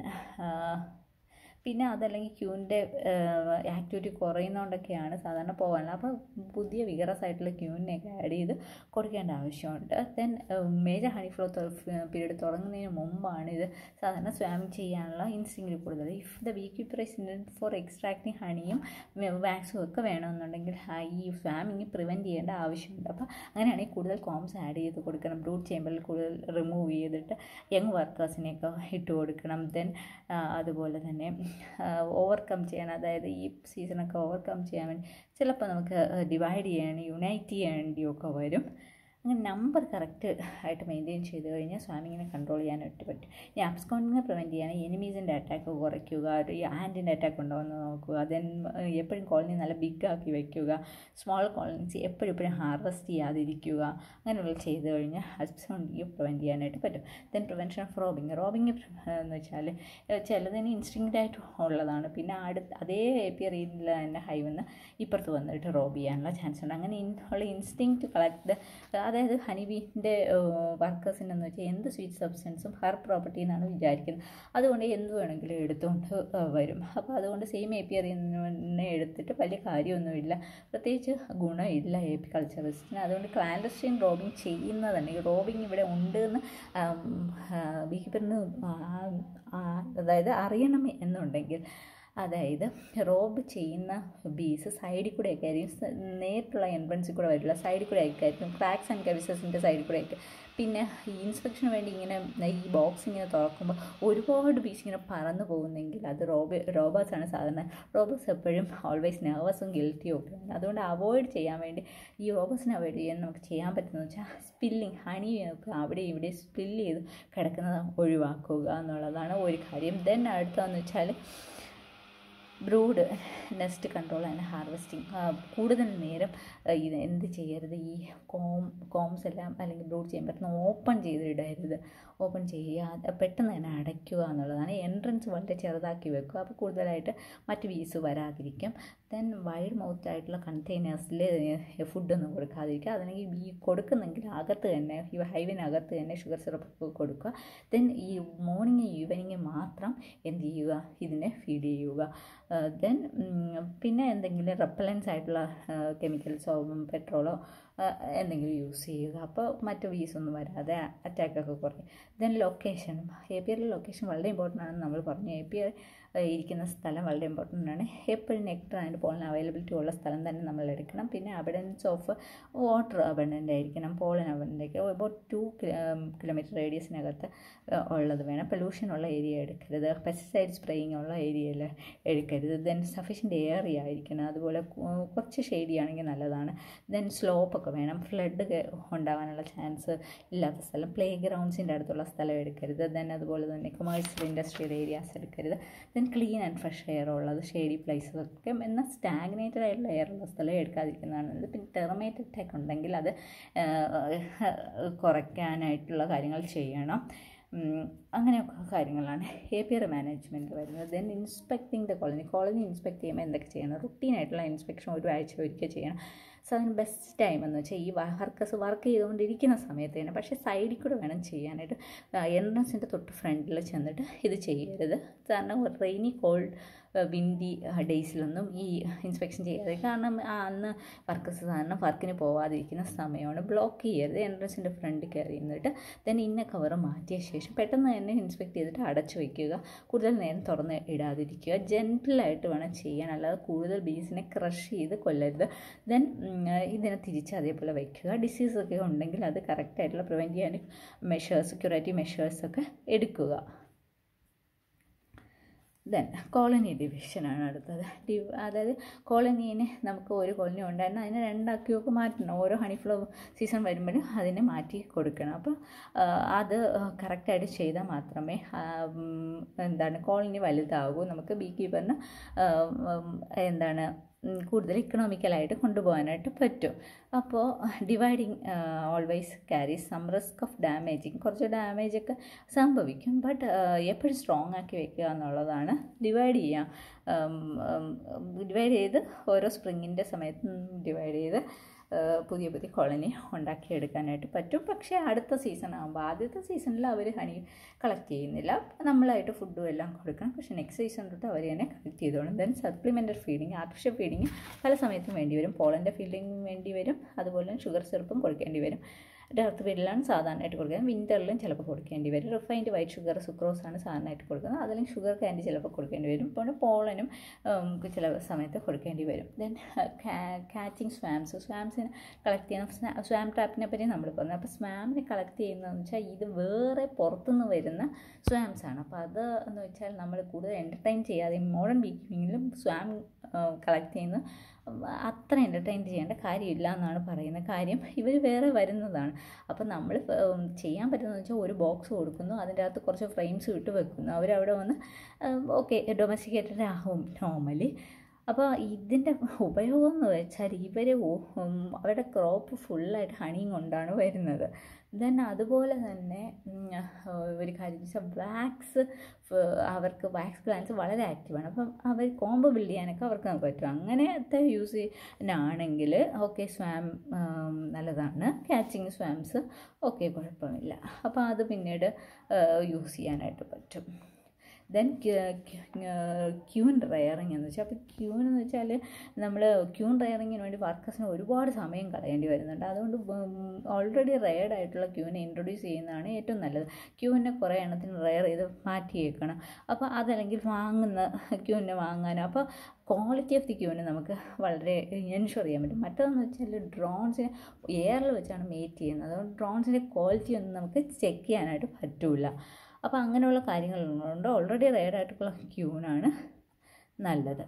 പിന്നെ അതല്ലെങ്കിൽ ക്യൂവിൻ്റെ ആക്ടിവിറ്റി കുറയുന്നതുകൊണ്ടൊക്കെയാണ് സാധാരണ പോകാനുള്ളത് അപ്പോൾ പുതിയ വിഗറസ് ആയിട്ടുള്ള ക്യൂവിനെയൊക്കെ ആഡ് ചെയ്ത് കൊടുക്കേണ്ട ആവശ്യമുണ്ട് then major honey flow period തുടങ്ങുന്നതിന് മുമ്പാണ് ഇത് സാധാരണ സ്വാമിങ് ചെയ്യാനുള്ള ഇൻസ്റ്റിങ് കൂടുതൽ if the beekeeper is for extracting ഹണിയും വാക്സും ഒക്കെ വേണമെന്നുണ്ടെങ്കിൽ ആ ഈ സ്വാമിങ് പ്രിവെൻറ്റ് ചെയ്യേണ്ട ആവശ്യമുണ്ട് അപ്പോൾ അങ്ങനെയാണെങ്കിൽ കൂടുതൽ കോംസ് ആഡ് ചെയ്ത് കൊടുക്കണം ബ്രൂട്ട് ചേമ്പറിൽ കൂടുതൽ റിമൂവ് ചെയ്തിട്ട് യങ് വർക്കേഴ്സിനെയൊക്കെ ഇട്ട് കൊടുക്കണം ദെൻ അതുപോലെ തന്നെ ഓവർകം ചെയ്യാൻ അതായത് ഈ സീസണൊക്കെ ഓവർകം ചെയ്യാൻ വേണ്ടി ചിലപ്പോൾ നമുക്ക് ഡിവൈഡ് ചെയ്യാൻ യുണൈറ്റ് ചെയ്യേണ്ടിയൊക്കെ വരും അങ്ങനെ നമ്പർ കറക്റ്റ് ആയിട്ട് മെയിൻറ്റെയിൻ ചെയ്ത് കഴിഞ്ഞാൽ സ്വാമിങ്ങിനെ കൺട്രോൾ ചെയ്യാനായിട്ട് പറ്റും ഇനി അബ്സ്കോണ്ടിനെ പ്രിവെൻറ്റ് ചെയ്യാൻ എനിമീസിൻ്റെ അറ്റാക്ക് കുറയ്ക്കുക ഒരു ആൻറ്റിൻ്റെ അറ്റാക്ക് ഉണ്ടോ എന്ന് നോക്കുക ദെൻ എപ്പോഴും കോളനി നല്ല ബിഗ് ആക്കി വയ്ക്കുക സ്മോൾ കോളനീസ് എപ്പോഴും എപ്പോഴും ഹാർവസ്റ്റ് ചെയ്യാതിരിക്കുക അങ്ങനെയുള്ള ചെയ്ത് കഴിഞ്ഞാൽ അബ്സ്കോണ്ടിനെ പ്രിവെൻറ്റ് ചെയ്യാനായിട്ട് പറ്റും then prevention of robbing robbing എന്ന് വെച്ചാൽ ചിലതിന് ഇൻസ്റ്റിങ്ക്റ്റ് ആയിട്ട് ഉള്ളതാണ് പിന്നെ അടുത്ത് അതേ ഏപ്പിയറിയിൽ തന്നെ ഹൈ വന്ന് ഇപ്പുറത്ത് വന്നിട്ട് റോബ് ചെയ്യാനുള്ള ചാൻസ് ഉണ്ട് അങ്ങനെ ഇൻ- ഉള്ള ഇൻസ്റ്റിങ്ക്റ്റ് കളക്ട് അതായത് ഹണിബീൻ്റെ വർക്കേഴ്സിനെന്ന് വെച്ചാൽ എന്ത് സ്വീറ്റ് സബ്സ്റ്റൻസും ഹെർ പ്രോപ്പർട്ടി എന്നാണ് വിചാരിക്കുന്നത് അതുകൊണ്ട് എന്ത് വേണമെങ്കിലും എടുത്തുകൊണ്ട് ആ, വരും അപ്പോൾ അതുകൊണ്ട് സെയിം എ പി അറിയുന്നതിനെ എടുത്തിട്ട് വലിയ കാര്യമൊന്നുമില്ല പ്രത്യേകിച്ച് ഗുണമില്ല എ പി കൾച്ചറിസ്റ്റിന് അതുകൊണ്ട് ക്ലാൻഡസ്റ്റൈൻ റോബിങ് ചെയ്യുന്നതുണ്ടെങ്കിൽ റോബിങ് ഇവിടെ ഉണ്ട് എന്ന് ബീക്കീപ്പറിന് അതായത് അറിയണം എന്നുണ്ടെങ്കിൽ അതായത് റോബ് ചെയ്യുന്ന ബീസ് സൈഡിൽ കൂടെയൊക്കെ ആയിരിക്കും സ- നേരിട്ടുള്ള എൻട്രൻസിൽ കൂടെ വരില്ല സൈഡിൽ കൂടെ ഒക്കെ ആയിരിക്കും ക്രാക്സ് ആൻഡ് കവിസസിൻ്റെ സൈഡിൽ കൂടെ ആയിരിക്കും പിന്നെ ഈ ഇൻസ്പെക്ഷന് വേണ്ടി ഇങ്ങനെ ഈ ബോക്സ് ഇങ്ങനെ തുറക്കുമ്പോൾ ഒരുപാട് പീസ് ഇങ്ങനെ പറന്നു പോകുന്നെങ്കിൽ അത് റോബ് റോബേഴ്സാണ് സാധാരണ റോബേഴ്സ് എപ്പോഴും ഓൾവേസ് നെർവസും ഗിൽറ്റിയും ഒക്കെയാണ് അതുകൊണ്ട് അവോയ്ഡ് ചെയ്യാൻ വേണ്ടി ഈ റോബേഴ്സിനെ അവോയ്ഡ് ചെയ്യാൻ നമുക്ക് ചെയ്യാൻ പറ്റുന്നത് വെച്ചാൽ സ്പില്ലിങ് ഹണിയൊക്കെ അവിടെ ഇവിടെ സ്പില്ല് ചെയ്ത് കിടക്കുന്നത് ഒഴിവാക്കുക എന്നുള്ളതാണ് ഒരു കാര്യം ദെൻ അടുത്തതെന്ന് വെച്ചാൽ brood nest control and harvesting കൂടുതൽ നേരം ആ, ഇത് എന്ത് ചെയ്യരുത് ഈ കോം കോംസ് എല്ലാം അല്ലെങ്കിൽ ബ്രൂഡ് ചെയ്യാൻ പറ്റുന്ന ഓപ്പൺ ചെയ്തിടരുത് ഓപ്പൺ ചെയ്യാതെ പെട്ടെന്ന് തന്നെ അടയ്ക്കുക എന്നുള്ളതാണ് എൻട്രൻസ് വളരെ ചെറുതാക്കി വെക്കുക അപ്പോൾ കൂടുതലായിട്ട് മറ്റ് വീസ് വരാതിരിക്കും ദെൻ വൈഡ് മൗത്ത് ആയിട്ടുള്ള കണ്ടെയ്നേഴ്സിൽ ഫുഡൊന്നും കൊടുക്കാതിരിക്കുക അതല്ലെങ്കിൽ ഈ കൊടുക്കുന്നെങ്കിൽ അകത്ത് തന്നെ ഈ ഹൈവിനകത്ത് തന്നെ ഷുഗർ സിറപ്പ് കൊടുക്കുക ദെൻ ഈ മോർണിംഗ് ഈവനിങ് മാത്രം എന്ത് ചെയ്യുക ഇതിനെ ഫീഡ് ചെയ്യുക ദെൻ പിന്നെ എന്തെങ്കിലും റെപ്പലൻസ് ആയിട്ടുള്ള കെമിക്കൽസോ പെട്രോളോ എന്തെങ്കിലും യൂസ് ചെയ്യുക അപ്പോൾ മറ്റ് വീസൊന്നും വരാതെ അറ്റാക്കൊക്കെ കുറയും ദെൻ ലൊക്കേഷൻ എ പി ആറിലെ ലൊക്കേഷൻ വളരെ ഇമ്പോർട്ടൻ്റ് ആണെന്ന് നമ്മൾ പറഞ്ഞു എ പി ആർ ഇരിക്കുന്ന സ്ഥലം വളരെ ഇമ്പോർട്ടൻ്റ് ആണ് എപ്പോഴും നെക്ടർ ആൻഡ് പോളിന് അവൈലബിലിറ്റി ഉള്ള സ്ഥലം തന്നെ നമ്മൾ എടുക്കണം പിന്നെ അബഡൻസ് ഓഫ് വാട്ടർ അബണ്ടൻ്റ് ആയിരിക്കണം പോളിൻ അബണ്ടൻ്റ് ആയിരിക്കും അബൌട്ട് ടു കിലോമീറ്റർ റേഡിയസിനകത്ത് ഉള്ളത് വേണം പൊല്യൂഷൻ ഉള്ള ഏരിയ എടുക്കരുത് പെസ്റ്റിസൈഡ് സ്പ്രേയിങ് ഉള്ള ഏരിയയിൽ എടുക്കരുത് ദെൻ സഫീഷ്യൻ്റ് ഏറിയ ആയിരിക്കണം അതുപോലെ കു- കുറച്ച് ഷെയ്ഡി ആണെങ്കിൽ നല്ലതാണ് ദെൻ സ്ലോപ്പൊക്കെ വേണം ഫ്ലഡ് ഉണ്ടാവാനുള്ള ചാൻസ് ഇല്ലാത്ത സ്ഥലം പ്ലേ ഗ്രൗണ്ട്സിൻ്റെ അടുത്തുള്ള സ്ഥലം എടുക്കരുത് ദെൻ അതുപോലെ തന്നെ കൊമേഴ്സ്യൽ ഇൻഡസ്ട്രിയൽ ഏരിയാസ് എടുക്കരുത് then clean and fresh air ഉള്ളത് ഷെയ്ഡി പ്ലേസസ് ഒക്കെ എന്നാൽ സ്റ്റാഗ്നേറ്റഡ് ആയിട്ടുള്ള എയർ ഉള്ള സ്ഥലം എടുക്കാതിരിക്കുന്നതാണ് നല്ലത് പിന്നെ ടെർമേറ്റ് അറ്റാക്ക് ഉണ്ടെങ്കിൽ അത് ആ, കുറയ്ക്കാനായിട്ടുള്ള കാര്യങ്ങൾ ചെയ്യണം ഉം, അങ്ങനെയൊക്കെ കാര്യങ്ങളാണ് എ പി ആർ മാനേജ്മെൻറ്റ് വരുന്നത് then inspecting the colony colony inspect ചെയ്യുമ്പോൾ എന്തൊക്കെ ചെയ്യണം റുട്ടീനായിട്ടുള്ള ഇൻസ്പെക്ഷൻ ഒരു ആഴ്ച ഒരിക്കൽ ചെയ്യണം സോ അതിന് ബെസ്റ്റ് ടൈം എന്ന് വെച്ചാൽ ഈ വർക്കേഴ്സ് വർക്ക് ചെയ്തുകൊണ്ടിരിക്കുന്ന സമയത്ത് തന്നെ പക്ഷേ സൈഡിൽ കൂടെ വേണം ചെയ്യാനായിട്ട് എൻട്രൻസിൻ്റെ തൊട്ട് ഫ്രണ്ടിൽ ചെന്നിട്ട് ഇത് ചെയ്യരുത് കാരണം റെയിനി കോൾഡ് വിൻഡി ഡേയ്സിലൊന്നും ഈ ഇൻസ്പെക്ഷൻ ചെയ്യാതെ കാരണം ആ അന്ന് വർക്കേഴ്സ് കാരണം വർക്കിന് പോവാതിരിക്കുന്ന സമയമാണ് ബ്ലോക്ക് ചെയ്യരുത് എൻട്രൻസിൻ്റെ ഫ്രണ്ടിൽ കയറി നിന്നിട്ട് ദെൻ ഇന്ന കവർ മാറ്റിയ ശേഷം പെട്ടെന്ന് തന്നെ ഇൻസ്പെക്ട് ചെയ്തിട്ട് അടച്ചു വയ്ക്കുക കൂടുതൽ നേരം തുറന്ന് ഇടാതിരിക്കുക ജെൻറ്റിലായിട്ട് വേണം ചെയ്യാൻ അല്ലാതെ കൂടുതൽ ബീസിനെ ക്രഷ് ചെയ്ത് കൊല്ലരുത് ദെൻ ഇതിനെ തിരിച്ച് അതേപോലെ വയ്ക്കുക ഡിസീസ് ഒക്കെ ഉണ്ടെങ്കിൽ അത് കറക്റ്റായിട്ടുള്ള പ്രിവെൻറ്റ് ചെയ്യാൻ മെഷേഴ്സ് ക്യൂറേറ്റീവ് മെഷേഴ്സൊക്കെ എടുക്കുക ദെൻ കോളനി ഡിവിഷനാണ് അടുത്തത് ഡിവ് അതായത് കോളനീനെ നമുക്ക് ഒരു കോളനി ഉണ്ടായിരുന്നു അതിനെ രണ്ടാക്കിയൊക്കെ മാറ്റണം ഓരോ ഹണി ഫ്ലോ സീസൺ വരുമ്പോഴും അതിനെ മാറ്റി കൊടുക്കണം അപ്പോൾ ആ, അത് കറക്റ്റായിട്ട് ചെയ്താൽ മാത്രമേ ആ, ഉം, എന്താണ് കോളനി വലുതാകൂ നമുക്ക് ബീ കീപ്പറിന് എന്താണ് ഉം, കൂടുതൽ ഇക്കണോമിക്കലായിട്ട് കൊണ്ടുപോകാനായിട്ട് പറ്റും അപ്പോൾ dividing always carry some risk of damaging കുറച്ച് ഡാമേജൊക്കെ സംഭവിക്കും ബട്ട് എപ്പോഴും സ്ട്രോങ് ആക്കി വെക്കുക എന്നുള്ളതാണ് ഡിവൈഡ് ചെയ്യാം ഡിവൈഡ് ചെയ്ത് ഓരോ സ്പ്രിങ്ങിൻ്റെ സമയത്ത് ഡിവൈഡ് ചെയ്ത് ആ, പുതിയ പുതിയ കോളനി ഉണ്ടാക്കിയെടുക്കാനായിട്ട് പറ്റും പക്ഷേ അടുത്ത സീസൺ ആകുമ്പോൾ ആദ്യത്തെ സീസണിൽ അവർ ഹണി കളക്ട് ചെയ്യുന്നില്ല നമ്മളായിട്ട് ഫുഡും എല്ലാം കൊടുക്കണം പക്ഷേ നെക്സ്റ്റ് സീസൺ തൊട്ട് അവർ തന്നെ കളക്ട് ചെയ്തോളും then supplementary feeding artificial feeding പല സമയത്തും വേണ്ടി വരും പോളൻ്റെ ഫീഡിങ് വേണ്ടി വരും അതുപോലെ ഷുഗർ സിറപ്പും കൊടുക്കേണ്ടി വരും ഡർത്ത് ഫീഡിലാണ് സാധാരണയായിട്ട് കൊടുക്കുന്നത് വിൻ്ററിലും ചിലപ്പോൾ കൊടുക്കേണ്ടി വരും റിഫൈൻഡ് വൈറ്റ് ഷുഗർ സുക്രോസ് ആണ് സാധാരണയായിട്ട് കൊടുക്കുന്നത് അതിലും ഷുഗർ കാൻഡി ചിലപ്പോൾ കൊടുക്കേണ്ടി വരും പിന്നെ പോളനും ഉം, ചില സമയത്ത് കൊടുക്കേണ്ടി വരും ദെൻ കാച്ചിങ് സ്വാംസ് സ്വാംസിനെ കളക്ട് ചെയ്യുന്ന സ്വാം ട്രാപ്പിനെ പറ്റി നമ്മൾ പറഞ്ഞു അപ്പോൾ സ്വാമിനെ കളക്ട് ചെയ്യുന്നതെന്ന് വെച്ചാൽ ഇത് വേറെ പുറത്തുനിന്ന് വരുന്ന സ്വാംസ് ആണ് അപ്പോൾ അത് എന്ന് വെച്ചാൽ നമ്മൾ കൂടുതൽ എൻ്റർടൈൻ ചെയ്യാതെ മോഡേൺ ബീക്കിങ്ങിലും സ്വാം കളക്ട് ചെയ്യുന്ന അത്ര എൻ്റർടൈൻ ചെയ്യേണ്ട കാര്യമില്ല എന്നാണ് പറയുന്നത് കാര്യം ഇവർ വേറെ വരുന്നതാണ് അപ്പോൾ നമ്മൾ ചെയ്യാൻ പറ്റുന്നതെന്ന് വെച്ചാൽ ഒരു ബോക്സ് കൊടുക്കുന്നു അതിൻ്റെ അകത്ത് കുറച്ച് ഫ്രെയിംസ് ഇട്ട് വെക്കുന്നു അവരവിടെ വന്ന് ഓക്കെ ഡൊമസ്റ്റിക്കേറ്റഡ് ആവും നോർമലി അപ്പോൾ ഇതിൻ്റെ ഉപയോഗം എന്ന് വെച്ചാൽ ഇവർ അവരുടെ ക്രോപ്പ് ഫുള്ളായിട്ട് ഹണിയും കൊണ്ടാണ് വരുന്നത് ദെൻ അതുപോലെ തന്നെ ഉം, ഒരു കാര്യം വെച്ചാൽ വാക്സ് അവർക്ക് വാക്സ് പ്ലാന്റ്സ് വളരെ ആക്റ്റീവാണ് അപ്പം അവർ കോംബോ ബിൽഡ് ചെയ്യാനൊക്കെ അവർക്ക് പറ്റും അങ്ങനത്തെ യൂസ് ആണെങ്കിൽ ഓക്കെ സ്വാം നല്ലതാണ് ക്യാച്ചിങ് സ്വാംസ് ഓക്കെ കുഴപ്പമില്ല അപ്പോൾ അത് പിന്നീട് യൂസ് ചെയ്യാനായിട്ട് പറ്റും ദെൻ ക്യൂൻ റയറിങ് എന്ന് വെച്ചാൽ അപ്പോൾ ക്യൂൻ എന്ന് വെച്ചാൽ നമ്മൾ ക്യൂൻ റയറിങ്ങിന് വേണ്ടി വർക്കേഴ്സിന് ഒരുപാട് സമയം കളയേണ്ടി വരുന്നുണ്ട് അതുകൊണ്ട് ഓൾറെഡി റയർഡ് ആയിട്ടുള്ള ക്യൂവിനെ ഇൻട്രൊഡ്യൂസ് ചെയ്യുന്നതാണ് ഏറ്റവും നല്ലത് ക്യൂവിനെ കുറേ എണ്ണത്തിന് റയർ ചെയ്ത് മാറ്റിയേക്കണം അപ്പോൾ അതല്ലെങ്കിൽ വാങ്ങുന്ന ക്യൂവിനെ വാങ്ങാനും അപ്പോൾ ക്വാളിറ്റി ഓഫ് ദി ക്യൂവിനെ നമുക്ക് വളരെ എൻഷുർ ചെയ്യാൻ പറ്റും മറ്റതെന്ന് വെച്ചാൽ ഡ്രോൺസിനെ എയറിൽ വെച്ചാണ് മേറ്റ് ചെയ്യുന്നത് അതുകൊണ്ട് ഡ്രോൺസിൻ്റെ ക്വാളിറ്റി ഒന്നും നമുക്ക് ചെക്ക് ചെയ്യാനായിട്ട് പറ്റില്ല അപ്പോൾ അങ്ങനെയുള്ള കാര്യങ്ങളുള്ളതുകൊണ്ട് ഓൾറെഡി റെയറായിട്ടുള്ള ക്യൂനാണ് നല്ലത്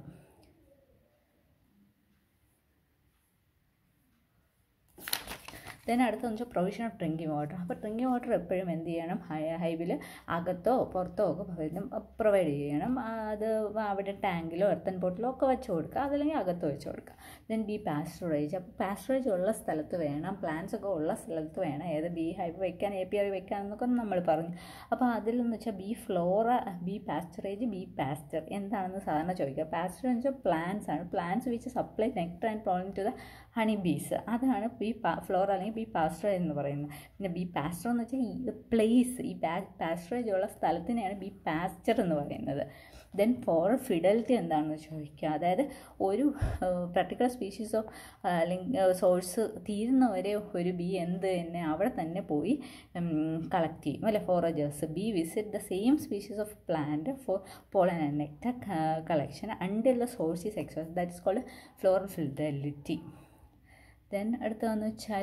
ദെൻ അടുത്തെന്ന് വെച്ചാൽ പ്രൊവിഷൻ ഓഫ് ഡ്രിങ്കിങ് വാട്ടർ അപ്പോൾ ഡ്രിങ്കിങ് വാട്ടർ എപ്പോഴും എന്ത് ചെയ്യണം ഹൈവിൽ അകത്തോ പുറത്തോ ഒക്കെ പ്രൊവൈഡ് ചെയ്യണം ആ, അത് അവിടെ ടാങ്കിലോ എർത്തൻ ബോട്ടിലോ ഒക്കെ വെച്ച് കൊടുക്കുക അതല്ലെങ്കിൽ അകത്ത് വെച്ച് കൊടുക്കുക ദെൻ ബി പാസ്റ്ററേജ് അപ്പോൾ പാസ്റ്ററേജ് ഉള്ള സ്ഥലത്ത് വേണം പ്ലാന്റ്സ് ഒക്കെ ഉള്ള സ്ഥലത്ത് വേണം ഏത് ബി ഹൈവ് വെക്കാൻ എ പി ആർ വെക്കാൻ എന്നൊക്കെ നമ്മൾ പറഞ്ഞു അപ്പോൾ അതിലെന്ന് വെച്ചാൽ bee flora bee pasturage bee pasture എന്താണെന്ന് സാധാരണ ചോദിക്കുക പാസ്റ്റർ എന്ന് വെച്ചാൽ പ്ലാന്റ്സ് ആണ് plants which supply nectar and pollen to the honey bees അതാണ് ബി ഫ്ലോർ അല്ലെങ്കിൽ ബി പാസ്റ്റർ എന്ന് പറയുന്നത് പിന്നെ ബി പാസ്റ്റർ എന്ന് വെച്ചാൽ ഈ പ്ലേസ് ഈ പാസ്റ്ററേജ് ഉള്ള സ്ഥലത്തിനെയാണ് ബി പാസ്റ്റർ എന്ന് പറയുന്നത് ദെൻ ഫോർ ഫിഡലിറ്റി എന്താണെന്ന് ചോദിക്കുക അതായത് ഒരു പർട്ടിക്കുലർ സ്പീഷീസ് ഓഫ് അല്ലെങ്കിൽ സോഴ്സ് തീരുന്നവരെ ഒരു ബി എന്ത് തന്നെ അവിടെ തന്നെ പോയി കളക്ട് ചെയ്യും അല്ലെ foragers bee visit the same species of plant for pollen and nectar collection until the source is exhaust that is called floral fidelity then അടുത്തതെന്ന് വെച്ചാൽ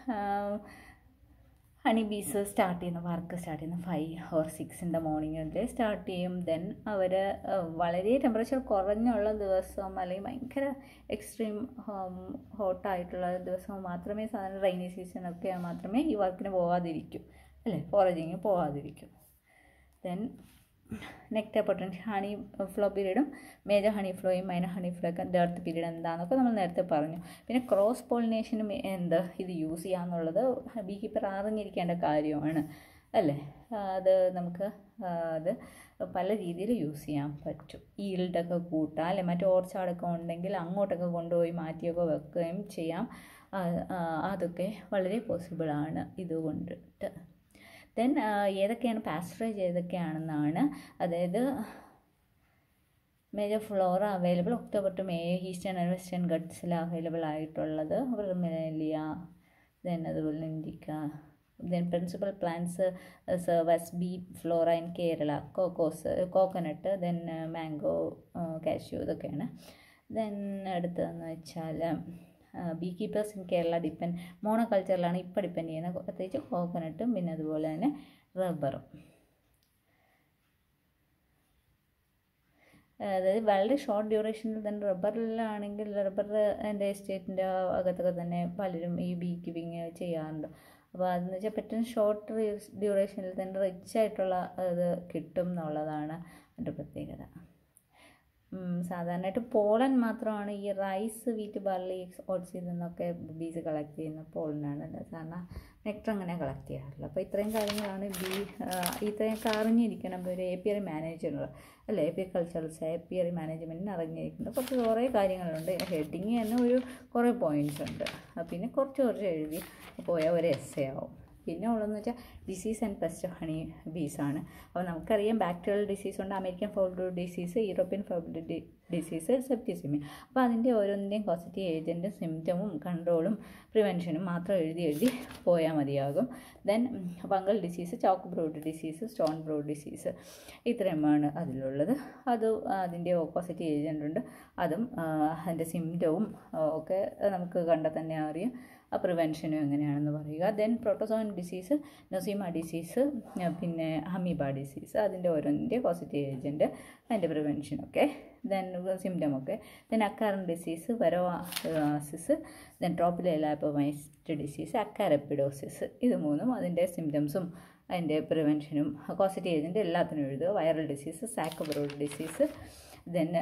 ഹണി ബീസ് സ്റ്റാർട്ട് ചെയ്യുന്ന വർക്ക് സ്റ്റാർട്ട് ചെയ്യുന്ന five or six in the morning start ചെയ്യും then അവർ വളരെ temperature കുറഞ്ഞുള്ള ദിവസം അല്ലെങ്കിൽ ഭയങ്കര എക്സ്ട്രീം ഹോട്ടായിട്ടുള്ള ദിവസം മാത്രമേ സാധാരണ റൈനി സീസണൊക്കെ മാത്രമേ ഈ വർക്കിന് പോകാതിരിക്കൂ അല്ലേ ഫോറേജിങ് പോകാതിരിക്കും then nectar potential honey flow പീരീഡും മേജർ ഹണി ഫ്ലോയും മൈനർ ഹണി ഫ്ലോ ഒക്കെ ഡെർത്ത് പീരീഡ് എന്താണെന്നൊക്കെ നമ്മൾ നേരത്തെ പറഞ്ഞു പിന്നെ ക്രോസ് പോളിനേഷനും എന്ത് ഇത് യൂസ് ചെയ്യാന്നുള്ളത് ബീ കീപ്പർ അറിഞ്ഞിരിക്കേണ്ട കാര്യമാണ് അല്ലേ അത് നമുക്ക് അത് പല രീതിയിൽ യൂസ് ചെയ്യാൻ പറ്റും ഈൽഡൊക്കെ കൂട്ടാം അല്ലെ മറ്റു ഓർച്ചാടൊക്കെ ഉണ്ടെങ്കിൽ അങ്ങോട്ടൊക്കെ കൊണ്ടുപോയി മാറ്റിയൊക്കെ വെക്കുകയും ചെയ്യാം അതൊക്കെ വളരെ പോസിബിളാണ് ഇതുകൊണ്ടിട്ട് ദെൻ ഏതൊക്കെയാണ് പാസ്റ്ററേജ് ഏതൊക്കെയാണെന്നാണ് അതായത് major flora available October to May eastern and western ഗട്ട്സിൽ അവൈലബിൾ ആയിട്ടുള്ളത് വെർമിലിയ ദെൻ അതുപോലെ indica then principal plants serves bee flora in Kerala cocos coconut then mango cashew ഇതൊക്കെയാണ് ദെൻ അടുത്തതെന്ന് വെച്ചാൽ beekeepers in Kerala depend മോണോകൾച്ചറിലാണ് ഇപ്പോൾ ഡിപ്പെൻഡ് ചെയ്യുന്നത് പ്രത്യേകിച്ച് കോക്കനട്ടും പിന്നെ അതുപോലെ തന്നെ റബ്ബറും അതായത് വളരെ ഷോർട്ട് ഡ്യൂറേഷനിൽ തന്നെ റബ്ബറിലാണെങ്കിൽ റബ്ബർ എൻ്റെ എസ്റ്റേറ്റിൻ്റെ അകത്തൊക്കെ തന്നെ പലരും ഈ ബീ കീപ്പിങ് ചെയ്യാറുണ്ട് അപ്പോൾ അതെന്ന് വെച്ചാൽ പെട്ടെന്ന് ഷോർട്ട് ഡ്യൂറേഷനിൽ തന്നെ റിച്ച് ആയിട്ടുള്ള ഇത് കിട്ടും എന്നുള്ളതാണ് എൻ്റെ പ്രത്യേകത സാധാരണയായിട്ട് പോളൻ മാത്രമാണ് ഈ റൈസ് വീറ്റ് ബാർലി ഓട്സ് നിന്നൊക്കെ ബീസ് കളക്ട് ചെയ്യുന്ന പോളനാണ് സാധാരണ നെക്ടർ അങ്ങനെ കളക്ട് ചെയ്യാറില്ല അപ്പോൾ ഇത്രയും കാര്യങ്ങളാണ് ബി ഇത്രയൊക്കെ അറിഞ്ഞിരിക്കണം ഒരു എ പി ആർ മാനേജർ അല്ലേ apiculturists A P R മാനേജ്മെൻറ്റിന് അറിഞ്ഞിരിക്കുന്നത് കുറച്ച് കുറേ കാര്യങ്ങളുണ്ട് ഹെഡിങ് തന്നെ ഒരു കുറേ പോയിൻറ്റ്സ് ഉണ്ട് പിന്നെ കുറച്ച് കുറച്ച് എഴുതി പോയാൽ ഒരു എസ് ആവും പിന്നെ ഉള്ളതെന്ന് വെച്ചാൽ disease and pest of honey bees ആണ് അപ്പോൾ നമുക്കറിയാം ബാക്ടീരിയൽ ഡിസീസ് ഉണ്ട് American foul disease European foul disease septicaemia അപ്പോൾ അതിൻ്റെ ഓരോന്നിൻ്റെയും പോസിറ്റീവ് ഏജൻറ്റും സിംറ്റമും കൺട്രോളും പ്രിവെൻഷനും മാത്രം എഴുതി എഴുതി പോയാൽ മതിയാകും then fungal disease chalk brood disease stone brood disease ഇത്രയുമാണ് അതിലുള്ളത് അത് അതിൻ്റെ ഓപ്പോസിറ്റ് ഏജൻ്റ് ഉണ്ട് അതും അതിൻ്റെ സിംറ്റവും ഒക്കെ നമുക്ക് കണ്ടാൽ തന്നെ അറിയാം ആ പ്രിവെൻഷനും എങ്ങനെയാണെന്ന് പറയുക then protozoan disease nosema disease പിന്നെ ഹമീബ ഡിസീസ് അതിൻ്റെ ഓരോന്നിൻ്റെ പോസിറ്റീവ് ഏജൻറ്റ് അതിൻ്റെ പ്രിവെൻഷനൊക്കെ ദെൻ സിംറ്റമൊക്കെ then acarine disease varroasis then ട്രോപ്പിലെലാപ്പമൈസ്റ്റ് ഡിസീസ് അക്കാരപ്പിഡോസിസ് ഇത് മൂന്നും അതിൻ്റെ സിംറ്റംസും അതിൻ്റെ പ്രിവെൻഷനും പോസിറ്റീവ് ഏജൻറ്റ് എല്ലാത്തിനും എഴുതുക viral disease sacbrood disease then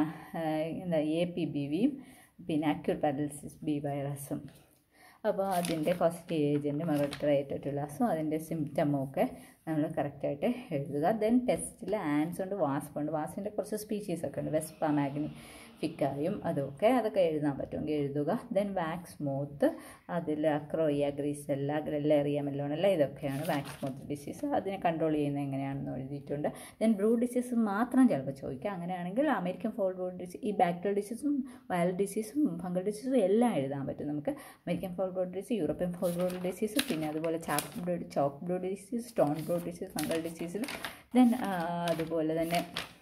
എന്താ എ പി ബി വിയും പിന്നെ അക്യൂട്ട് പാരലിസിസ് ബി വൈറസും അപ്പോൾ അതിൻ്റെ പോസിറ്റീവ് ഏജൻറ്റും മെറിറ്ററേറ്ററ്റുലാസും അതിൻ്റെ സിംറ്റമും ഒക്കെ നമ്മൾ കറക്റ്റായിട്ട് എഴുതുക ദെൻ ടെസ്റ്റിൽ ആൻസ് ഉണ്ട് വാസ്പ് ഉണ്ട് വാസിൻ്റെ കുറച്ച് സ്പീഷീസ് ഒക്കെ ഉണ്ട് വെസ്പ മാഗ്നി ഫിക്കായും അതൊക്കെ അതൊക്കെ എഴുതാൻ പറ്റുമെങ്കിൽ എഴുതുക ദെൻ വാക്സ് സ്മൂത്ത് അതിൽ അക്രോയ ഗ്രീസെല്ല ഗ്രെല്ലേറിയ മെല്ലോണല്ല ഇതൊക്കെയാണ് വാക്സ് സ്മൂത്ത് ഡിസീസ് അതിനെ കൺട്രോൾ ചെയ്യുന്നത് എങ്ങനെയാണെന്ന് എഴുതിയിട്ടുണ്ട് ദെൻ ബ്രൂ ഡിസീസ് മാത്രം ചിലപ്പോൾ ചോദിക്കുക അങ്ങനെയാണെങ്കിൽ അമേരിക്കൻ ഫോൾ ബ്രൂ ഡിസീസ് ഈ ബാക്ടീരിയൽ ഡിസീസും വൈറൽ ഡിസീസും ഫംഗൽ ഡിസീസും എല്ലാം എഴുതാൻ പറ്റും നമുക്ക് American foul brood disease European foul brood disease പിന്നെ അതുപോലെ chalk brood chalk brood disease stone brood disease fungal ഡിസീസിൽ ദെൻ അതുപോലെ തന്നെ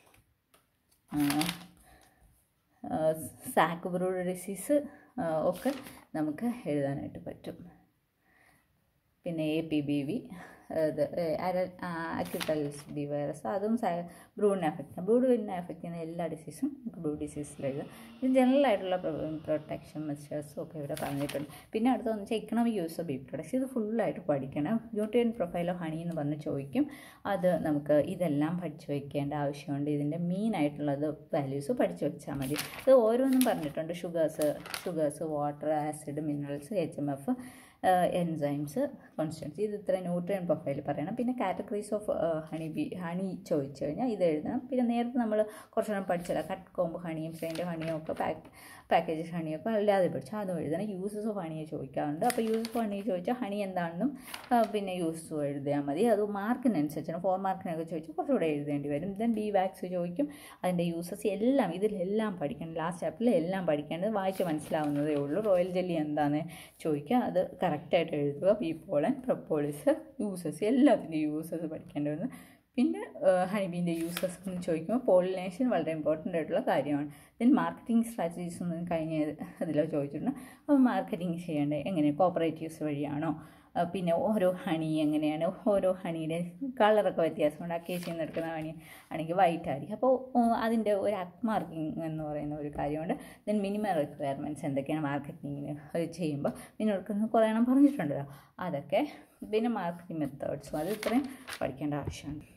സാക്ക് ബ്രൂഡ് ഡിസീസ് ഒക്കെ നമുക്ക് എഴുതാനായിട്ട് പറ്റും പിന്നെ എ പി ബി വി ഇത് അക്യൂട്ടൽസ് ഡി വൈറസ് അതും ബ്രൂഡിനെ അഫക്റ്റ് ചെയ്യും ബ്രൂഡിനെ അഫക്റ്റ് ചെയ്യുന്ന എല്ലാ ഡിസീസും നമുക്ക് ബ്രൂഡ് ഡിസീസിൽ എഴുതാം ഇത് ജനറൽ ആയിട്ടുള്ള പ്രൊട്ടക്ഷൻ മെഷേഴ്സും ഒക്കെ ഇവിടെ പറഞ്ഞിട്ടുണ്ട് പിന്നെ അടുത്തതെന്ന് വെച്ചാൽ economic use of bee products ഇത് ഫുള്ളായിട്ട് പഠിക്കണം ന്യൂട്രിയൻ പ്രൊഫൈൽ ഓഫ് ഹണി എന്ന് പറഞ്ഞ് ചോദിക്കും അത് നമുക്ക് ഇതെല്ലാം പഠിച്ചു വയ്ക്കേണ്ട ആവശ്യമുണ്ട് ഇതിൻ്റെ മെയിൻ ആയിട്ടുള്ളത് വാല്യൂസ് പഠിച്ചു വെച്ചാൽ മതി ഇത് ഓരോന്നും പറഞ്ഞിട്ടുണ്ട് sugars sugars water acid minerals H M F enzymes constants ഇത് ഇത്ര ന്യൂട്രിയൻ പ്രൊഫൈൽ പറയണം പിന്നെ categories of honey bee honey ചോദിച്ചു കഴിഞ്ഞാൽ ഇത് എഴുതണം പിന്നെ നേരത്തെ നമ്മൾ കുറച്ചെണ്ണം പഠിച്ചില്ല കട്ട് കോമ്പ് ഹണിയും ഫ്രൈൻ്റെ ഹണിയും ഒക്കെ പാക്ക് പാക്കേജ് ഹണിയൊക്കെ അല്ലാതെ പഠിച്ചു അതും എഴുതണം യൂസസ് ഓഫ് ഹണിയെ ചോദിക്കാറുണ്ട് അപ്പോൾ യൂസസ് ഓഫ് ഹണി ചോദിച്ചാൽ ഹണി എന്താണെന്നും ആ, പിന്നെ യൂസ് എഴുതിയാൽ മതി അത് മാർക്കിനനുസരിച്ചാണ് ഫോർ മാർക്കിനൊക്കെ ചോദിച്ചാൽ കുറച്ചുകൂടെ എഴുതേണ്ടി വരും ദെൻ ബി വാക്സ് ചോദിക്കും അതിൻ്റെ യൂസസ് എല്ലാം ഇതിലെല്ലാം പഠിക്കണം ലാസ്റ്റ് ചാപ്റ്ററിൽ എല്ലാം പഠിക്കേണ്ടത് വായിച്ച് മനസ്സിലാവുന്നതേ ഉള്ളൂ റോയൽ ജെല്ലി എന്താണെന്ന് ചോദിക്കുക അത് കറക്റ്റായിട്ട് എഴുതുക ബി പോളൻ പ്രപ്പോളിസ് യൂസസ് എല്ലാത്തിൻ്റെ യൂസസ് പഠിക്കേണ്ടി വരുന്നു പിന്നെ ഹണിബീൻ്റെ യൂസസ് എന്ന് ചോദിക്കുമ്പോൾ പോളിനേഷൻ വളരെ ഇമ്പോർട്ടൻ്റ് ആയിട്ടുള്ള കാര്യമാണ് ദെൻ മാർക്കറ്റിംഗ് സ്ട്രാറ്റജീസ് എന്ന് കഴിഞ്ഞ അതിൽ ചോദിച്ചിട്ടുണ്ട് അപ്പോൾ മാർക്കറ്റിംഗ് ചെയ്യേണ്ടത് എങ്ങനെ കോപ്പറേറ്റീവ്സ് വഴിയാണോ ആ, പിന്നെ ഓരോ ഹണി എങ്ങനെയാണ് ഓരോ ഹണിയുടെ കളറൊക്കെ വ്യത്യാസമുണ്ട് അക്കേഷ്യയിൽ നിന്ന് എടുക്കുന്ന ഹണി ആണെങ്കിൽ വൈറ്റ് ആയിരിക്കും അപ്പോൾ അതിൻ്റെ ഒരു അക് മാർക്കിംഗ് എന്ന് പറയുന്ന ഒരു കാര്യമുണ്ട് ദെൻ മിനിമം റിക്വയർമെൻറ്റ്സ് എന്തൊക്കെയാണ് മാർക്കറ്റിങ്ങിന് ചെയ്യുമ്പോൾ നിങ്ങൾക്ക് കുറേ എണ്ണം പറഞ്ഞിട്ടുണ്ടല്ലോ അതൊക്കെ പിന്നെ മാർക്കറ്റിംഗ് മെത്തേഡ്സും അത് ഇത്രയും പഠിക്കേണ്ട ആവശ്യമുണ്ട്